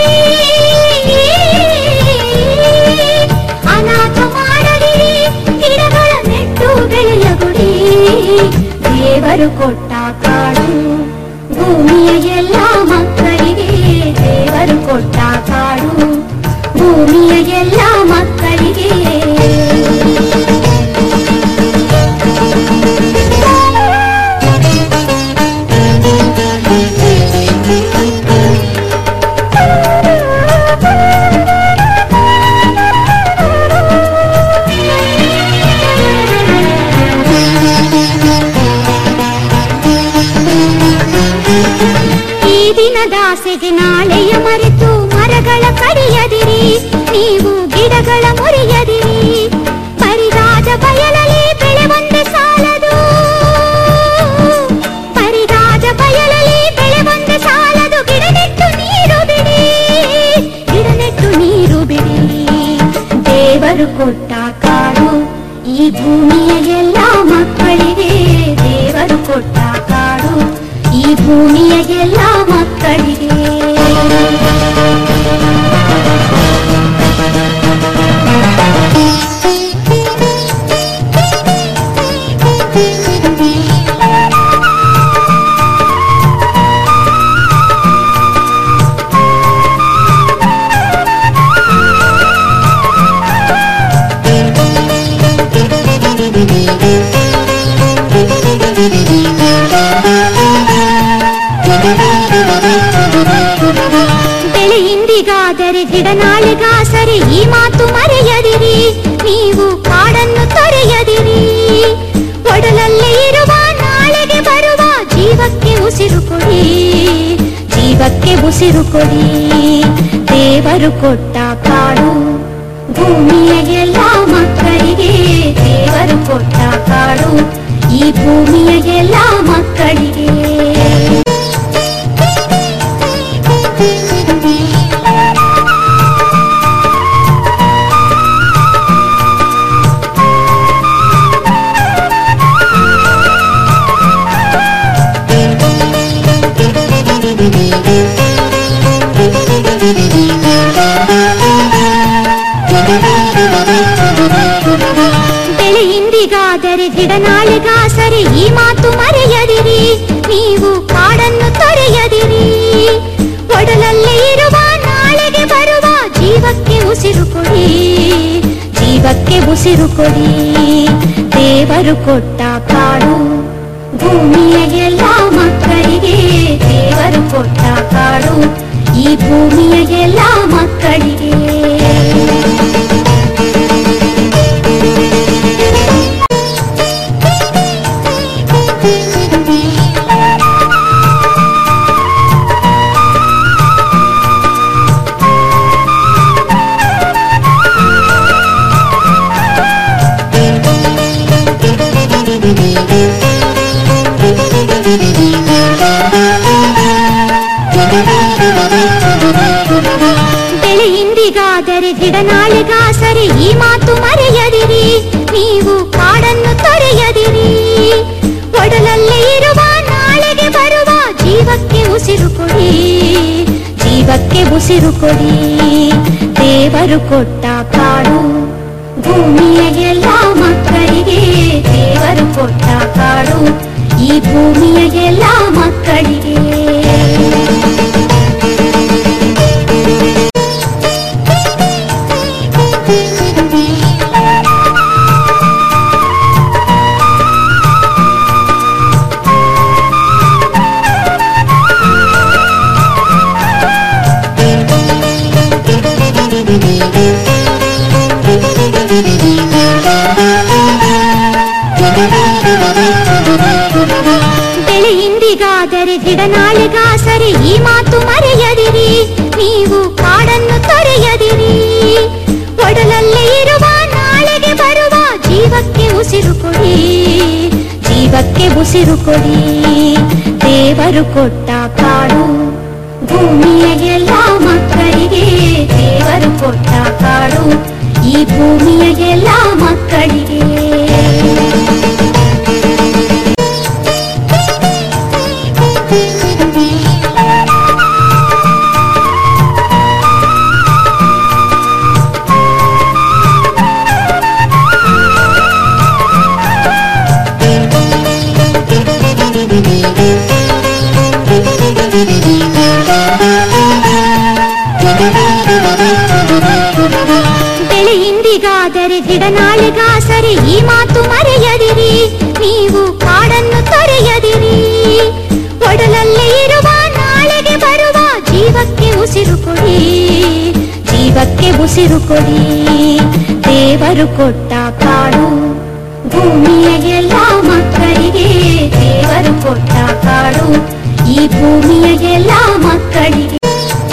ಅನಾಥ ಮಾಡದಿರಿ ಗಿಡಗಳ ನೆಟ್ಟು ಬೆಳೆಯಗುಡಿ ದೇವರು ಕೊಟ್ಟ ಕಾಡು ಭೂಮಿಯ ಎಲ್ಲ ಮಕ್ಕಳಿಗೆ ದೇವರು ಕೊಟ್ಟ ಕಾಡು ಭೂಮಿಯ ಎಲ್ಲ ಮಕ್ಕಳಿಗೆ ನಾಳೆಯ ಮರೆತು ಮರಗಳ ಕಡಿಯದಿರಿ ನೀವು ಗಿಡಗಳ ಮುರಿಯದಿರಿ ಪರಿರಾಜ ಬಯಲಲ್ಲಿ ಬೆಳೆ ಒಂದೇ ಸಾಲದು ಪರಿರಾಜ ಬಯಲಲ್ಲಿ ಬೆಳೆ ಒಂದೇ ಸಾಲದು ಗಿಡ ನೆಟ್ಟು ನೀರು ಬಿಡಿ ಗಿಡ ನೆಟ್ಟು ನೀರು ಬಿಡಿ ದೇವರು ಕೊಟ್ಟ ಕಾಡು ಈ ಭೂಮಿಯ ಎಲ್ಲ ಮಕ್ಕಳಿಗೆ ದೇವರು ಕೊಟ್ಟ ಕಾಡು ಈ ಭೂಮಿಯ ಎಲ್ಲ ಮಕ್ಕಳಿಗೆ ಬೆಳೆ ಇಂದಿಗಾದರೆ ಗಿಡ ನಾಳೆಗಾಸರೆ ಈ ಮಾತು ಮರೆಯದಿರಿ ನೀವು ಕಾಡನ್ನು ತೊರೆಯದಿರಿ ಒಡಲಲ್ಲೇ ಇರುವ ನಾಳೆಗೆ ಬರುವ ಜೀವಕ್ಕೆ ಉಸಿರು ಕೊಡಿ ಜೀವಕ್ಕೆ ಉಸಿರು ಕೊಡಿ ದೇವರು ಕೊಟ್ಟ ಕಾಡು ಭೂಮಿಯ ಎಲ್ಲ ಮಕ್ಕಳಿಗೆ ದೇವರು ಕೊಟ್ಟ ಕಾಡು ಈ ಭೂಮಿಯ ಎಲ್ಲ ಮಕ್ಕಳಿಗೆ ಬೆಳೆ ಇಂದಿಗಾದರೆ ಗಿಡ ನಾಳೆಗಾಸರೆ ಈ ಮಾತು ಮರೆಯದಿರಿ ನೀವು ಕಾಡನ್ನು ತೊರೆಯದಿರಿ ಒಡಲಲ್ಲೇ ಇರುವ ನಾಳೆಗೆ ಬರುವ ಜೀವಕ್ಕೆ ಉಸಿರು ಕೊಡಿ ಜೀವಕ್ಕೆ ಉಸಿರು ಕೊಡಿ ದೇವರು ಕೊಟ್ಟ ಕಾಡು ಭೂಮಿಯ ಎಲ್ಲ ಮಕ್ಕಳಿಗೆ ದೇವರು ಕೊಟ್ಟ ಕಾಡು ಈ ಭೂಮಿಯ ಎಲ್ಲ ಮಕ್ಕಳಿಗೆ ಬೆಳೆ ಇಂದಿಗಾದರೆ ಗಿಡ ನಾಳೆಗಾಸರೆ ಈ ಮಾತು ಮರೆಯದಿರಿ ನೀವು ಕಾಡನ್ನು ತೊರೆಯದಿರಿ ಒಡಲಲ್ಲೇ ಇರುವ ನಾಳೆಗೆ ಬರುವ ಜೀವಕ್ಕೆ ಉಸಿರು ಕೊಡಿ ಜೀವಕ್ಕೆ ಉಸಿರು ಕೊಡಿ ದೇವರು ಕೊಟ್ಟ ಕಾಡು ಭೂಮಿಯ ಎಲ್ಲ ಮಕ್ಕಳಿಗೆ ದೇವರು ಕೊಟ್ಟ ಕಾಡು ಈ ಭೂಮಿಯ ಎಲ್ಲ ಮಕ್ಕಳಿಗೆ ಬೆಳೆ ಇಂದಿಗಾದರೆ ಗಿಡ ನಾಳೆಗಾಸರೆ ಈ ಮಾತು ಮರೆಯದಿರಿ ನೀವು ಕಾಡನ್ನು ತೊರೆಯದಿರಿ ಒಡಲಲ್ಲೇ ಇರುವ ನಾಳೆಗೆ ಬರುವ ಜೀವಕ್ಕೆ ಉಸಿರು ಕೊಡಿ ಜೀವಕ್ಕೆ ಉಸಿರು ಕೊಡಿ ದೇವರು ಕೊಟ್ಟ ಕಾಡು ಭೂಮಿಯ ಎಲ್ಲ ಮಕ್ಕಳಿಗೆ ದೇವರು ಕೊಟ್ಟ ಕಾಡು ಈ ಭೂಮಿಯ ಎಲ್ಲ ಮಕ್ಕಳಿಗೆ ಬೆಳೆ ಇಂದಿಗಾದರೆ ಗಿಡ ನಾಳೆಗಾಸರೆ ಈ ಮಾತು ಮರೆಯದಿರಿ ನೀವು ಕಾಡನ್ನು ತೊರೆಯದಿರಿ ಒಡಲಲ್ಲೇ ಇರುವ ನಾಳೆಗೆ ಬರುವ ಜೀವಕ್ಕೆ ಉಸಿರು ಕೊಡಿ ಜೀವಕ್ಕೆ ಉಸಿರು ಕೊಡಿ ದೇವರು ಕೊಟ್ಟ ಕಾಡು ಭೂಮಿಯ ಎಲ್ಲ ಮಕ್ಕಳಿಗೆ ದೇವರು ಕೊಟ್ಟ ಕಾಡು ಈ ಭೂಮಿಯ ಎಲ್ಲ ಮಕ್ಕಳಿಗೆ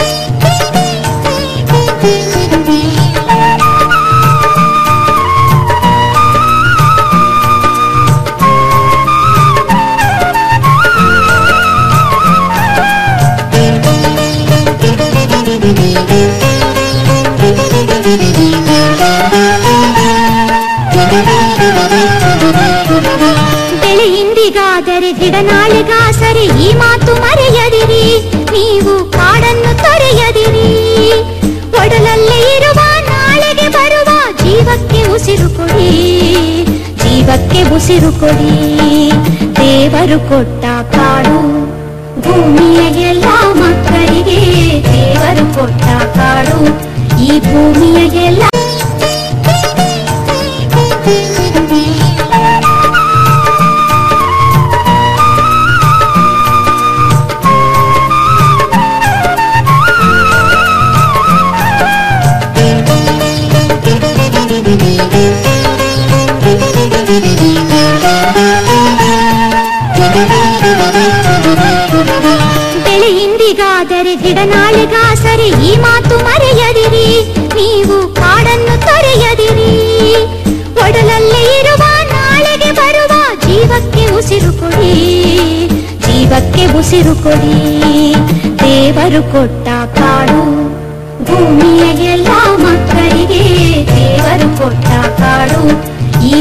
ಎಂದಿಗಾದರೆ ಗಿಡನಾಳಿಗಾಸರೆ ಈ ಮಾತು ಮರೆಯದಿರಿ ನೀವು ಕಾಡನ್ನು ತೊರೆಯದಿರಿ ಒಡಲಲ್ಲೇ ಇರುವ ನಾಳೆಗೆ ಬರುವ ಜೀವಕ್ಕೆ ಉಸಿರು ಕೊಡಿ ಜೀವಕ್ಕೆ ಉಸಿರು ಕೊಡಿ ದೇವರು ಕೊಟ್ಟ ಕಾಡು ಭೂಮಿಯ ಎಲ್ಲ ಮಕ್ಕಳಿಗೆ ದೇವರು ಕೊಟ್ಟ ಕಾಡು ಈ ಭೂಮಿಯ ಎಲ್ಲ ಬೆಳೆ ಇಂದಿಗಾದರೆ ಗಿಡನಾಳಿಗಾಸರೆ ಈ ಮಾತು ಮರೆಯದಿರಿ ನೀವು ಕಾಡನ್ನು ತೊರೆಯದಿರಿ ಒಡಲಲ್ಲೇ ಇರುವ ನಾಳೆಗೆ ಬರುವ ಜೀವಕ್ಕೆ ಉಸಿರು ಕೊಡಿ ಜೀವಕ್ಕೆ ಉಸಿರು ಕೊಡಿ ದೇವರು ಕೊಟ್ಟ ಕಾಡು ಭೂಮಿಯ ಎಲ್ಲ ಮಕ್ಕಳಿಗೆ ದೇವರು ಕೊಟ್ಟ ಕಾಡು ಈ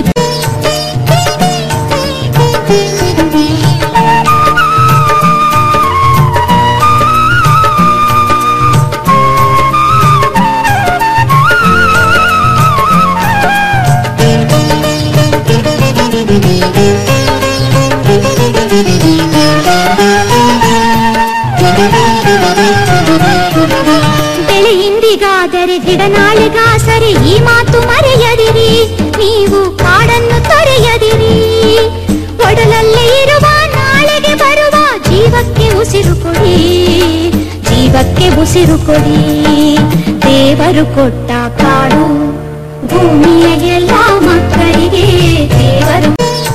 ಬೆಳೆ ಇಂದಿಗಾದರೆ ಗಿಡನಾಳಿಗಾಸರೆ ಈ ಮಾತು ಮರೆಯದಿರಿ ನೀವು ಕಾಡನ್ನು ತೊರೆಯದಿರಿ ಒಡಲಲ್ಲೇ ಇರುವ ನಾಳೆಗೆ ಬರುವ ಜೀವಕ್ಕೆ ಉಸಿರು ಕೊಡಿ ಜೀವಕ್ಕೆ ಉಸಿರು ಕೊಡಿ ದೇವರು ಕೊಟ್ಟ ಕಾಡು ಭೂಮಿಯ ಎಲ್ಲ ಮಕ್ಕಳಿಗೆ ದೇವರು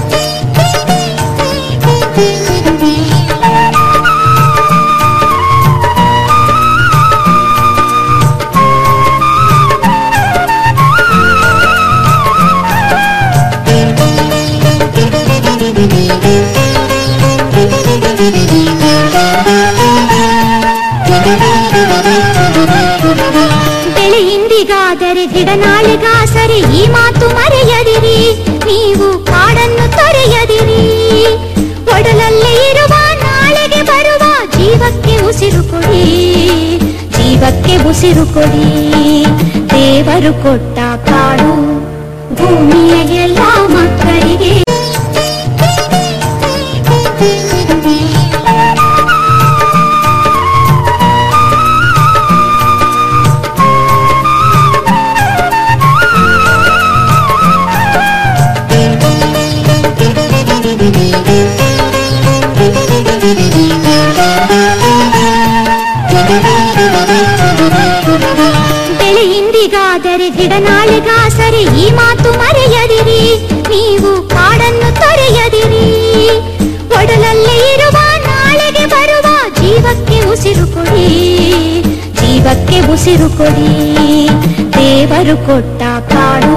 ಬೆಳೆ ಇಂದಿಗಾದರೆ ಗಿಡನಾಳಿಗಾಸರೆ ಈ ಮಾತು ಮರೆಯದಿರಿ ನೀವು ಕಾಡನ್ನು ತೊರೆಯದಿರಿ ಒಡಲಲ್ಲೇ ಇರುವ ನಾಳೆಗೆ ಬರುವ ಜೀವಕ್ಕೆ ಉಸಿರು ಕೊಡಿ ಜೀವಕ್ಕೆ ಉಸಿರು ಕೊಡಿ ದೇವರು ಕೊಟ್ಟ ಕಾಡು ಭೂಮಿಯ ಎಲ್ಲ ಮಕ್ಕಳಿಗೆ ಬೆಳೆ ಇಂದಿಗಾದರೆ ಗಿಡನಾಳಿಗಾಸರೆ ಈ ಮಾತು ಮರೆಯದಿರಿ ನೀವು ಕಾಡನ್ನು ತೊರೆಯದಿರಿ ಒಡಲಲ್ಲೇ ಇರುವ ನಾಳೆಗೆ ಬರುವ ಜೀವಕ್ಕೆ ಉಸಿರು ಕೊಡಿ ಜೀವಕ್ಕೆ ಉಸಿರು ಕೊಡಿ ದೇವರು ಕೊಟ್ಟ ಕಾಡು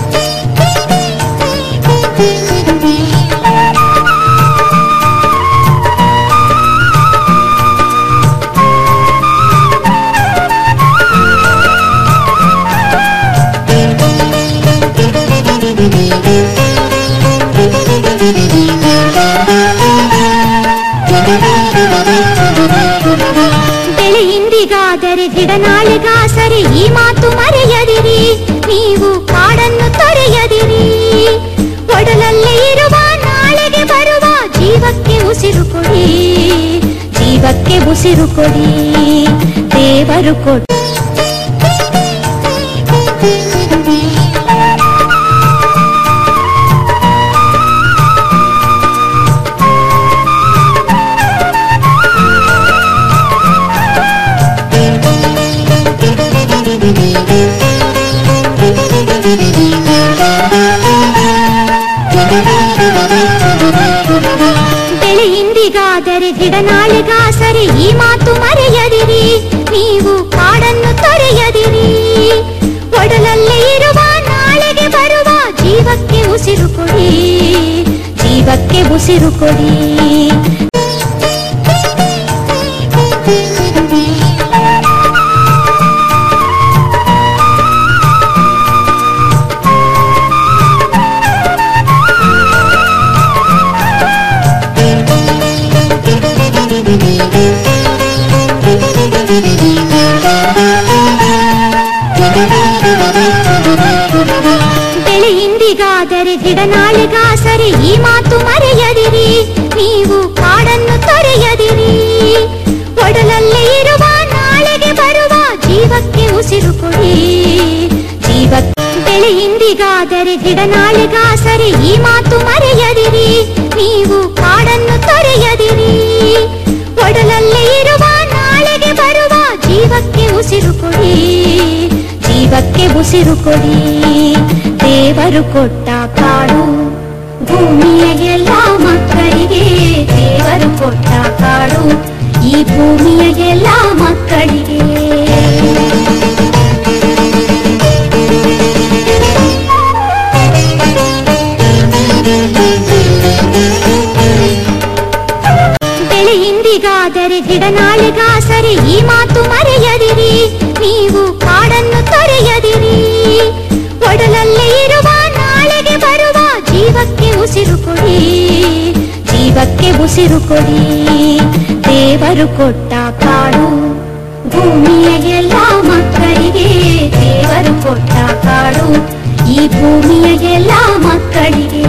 ಬೆಳೆ ಇಂದಿಗಾದರೆ ಗಿಡನಾಳಿಗಾಸರೆ ಈ ಮಾತು ಮರೆಯದಿರಿ ನೀವು ಕಾಡನ್ನು ತೊರೆಯದಿರಿ ಒಡಲಲ್ಲೇ ಇರುವ ನಾಳೆಗೆ ಬರುವ ಜೀವಕ್ಕೆ ಉಸಿರು ಕೊಡಿ ಜೀವಕ್ಕೆ ಉಸಿರು ಕೊಡಿ ದೇವರು ಕೊಟ್ಟ ಬೆಳೆ ಇಂದಿಗಾದರೆ ಗಿಡನಾಳಿಗಾಸರೆ ಈ ಮಾತು ಮರೆಯದಿರಿ ನೀವು ಕಾಡನ್ನು ತೊರೆಯದಿರಿ ಒಡಲಲ್ಲೇ ಇರುವ ನಾಳೆಗೆ ಬರುವ ಜೀವಕ್ಕೆ ಉಸಿರು ಕೊಡಿ ಜೀವಕ್ಕೆ ಉಸಿರು ಕೊಡಿ ಬೆಳೆ ಇಂದಿಗಾದರೆ ಗಿಡ ನಾಳೆಗಾಸರೆ ಈ ಮಾತು ಮರೆಯದಿರಿ ನೀವು ಕಾಡನ್ನು ತೊರೆಯದಿರಿ ಒಡಲಲ್ಲಿ ಇರುವ ನಾಳೆಗೆ ಬರುವ ಜೀವಕ್ಕೆ ಉಸಿರು ಕೊಡಿ ಜೀವ ಬೆಳೆ ಇಂದಿಗಾದರೆ ಗಿಡ ನಾಳೆಗಾಸರೆ ಈ ಮಾತು ಮರೆಯದಿರಿ ನೀವು ಕಾಡನ್ನು ತೊರೆಯದಿರಿ ಒಡಲಲ್ಲಿ ಇರುವ ನಾಳೆಗೆ ಬರುವ ಜೀವಕ್ಕೆ ಉಸಿರು ಕೊಡಿ ಜೀವಕ್ಕೆ ಉಸಿರು ಕೊಡಿ ದೇವರು ಕೊಟ್ಟ ಕಾಡು ಭೂಮಿಯ ಎಲ್ಲ ಮಕ್ಕಳಿಗೆ ದೇವರು ಕೊಟ್ಟ ಕಾಡು ಈ ಭೂಮಿಯ ಎಲ್ಲ ಮಕ್ಕಳಿಗೆ ಬೆಳೆ ಇಂದಿಗಾದರೆ ಗಿಡ ನಾಳೆಗಾಸರೆ ಈ ಮಾತು ಮರೆಯದಿರಿ ನೀವು ಕಾಡನ್ನು ತೊರೆಯದಿರಿ ಒಡಲಲ್ಲಿ ಇರುವ ನಾಳೆಗೆ ಬರುವ ಜೀವಕ್ಕೆ ಉಸಿರು ಕೊಡಿ ಜೀವಕ್ಕೆ ಉಸಿರು ಕೊಡಿ ದೇವರು ಕೊಟ್ಟ ಕಾಡು ಭೂಮಿಯ ಎಲ್ಲ ಮಕ್ಕಳಿಗೆ ದೇವರು ಕೊಟ್ಟ ಕಾಡು ಈ ಭೂಮಿಯ ಎಲ್ಲ ಮಕ್ಕಳಿಗೆ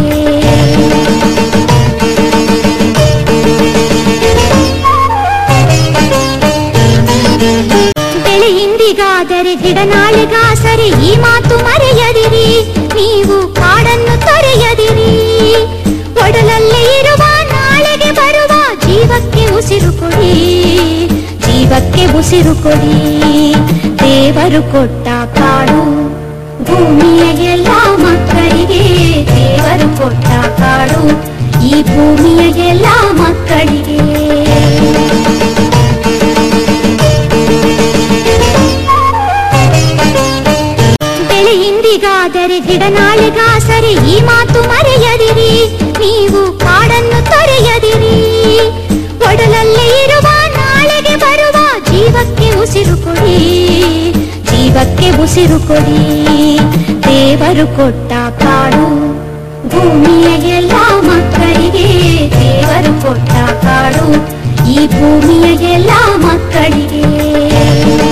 ಬೆಳೆ ಇಂದಿಗಾದರೆ ಗಿಡ ನಾಳೆಗಾಸರೆ ಈ ಮಾತು ಮರೆಯದಿರಿ ನೀವು ಕಾಡನ್ನು ತೊರೆಯದಿರಿ ಒಡಲಲ್ಲಿ ಇರುವ ನಾಳೆಗೆ ಬರುವ ಜೀವಕ್ಕೆ ಉಸಿರು ಕೊಡಿ ಜೀವಕ್ಕೆ ಉಸಿರು ಕೊಡಿ ದೇವರು ಕೊಟ್ಟ ಕಾಡು ಭೂಮಿಯ ಎಲ್ಲ ಮಕ್ಕಳಿಗೆ ದೇವರು ಕೊಟ್ಟ ಕಾಡು ಈ ಭೂಮಿಯ ಎಲ್ಲ ಮಕ್ಕಳಿಗೆ ಬೆಳೆ ಇಂದಿಗಾದರೆ ಗಿಡ ನಾಳೆಗಾಸರೆ ಈ ಮಾತು ಮರೆಯದಿರಿ ನೀವು ಕಾಡನ್ನು ತೊರೆಯದಿರಿ ಒಡಲಲ್ಲಿ ಇರುವ ನಾಳೆಗೆ ಬರುವ ಜೀವಕ್ಕೆ ಉಸಿರು ಕೊಡಿ ಜೀವಕ್ಕೆ ಉಸಿರು ಕೊಡಿ ದೇವರು ಕೊಟ್ಟ ಕಾಡು ಭೂಮಿಯ ಎಲ್ಲ ಮಕ್ಕಳಿಗೆ ದೇವರು ಕೊಟ್ಟ ಕಾಡು ಈ ಭೂಮಿಯ ಎಲ್ಲ ಮಕ್ಕಳಿಗೆ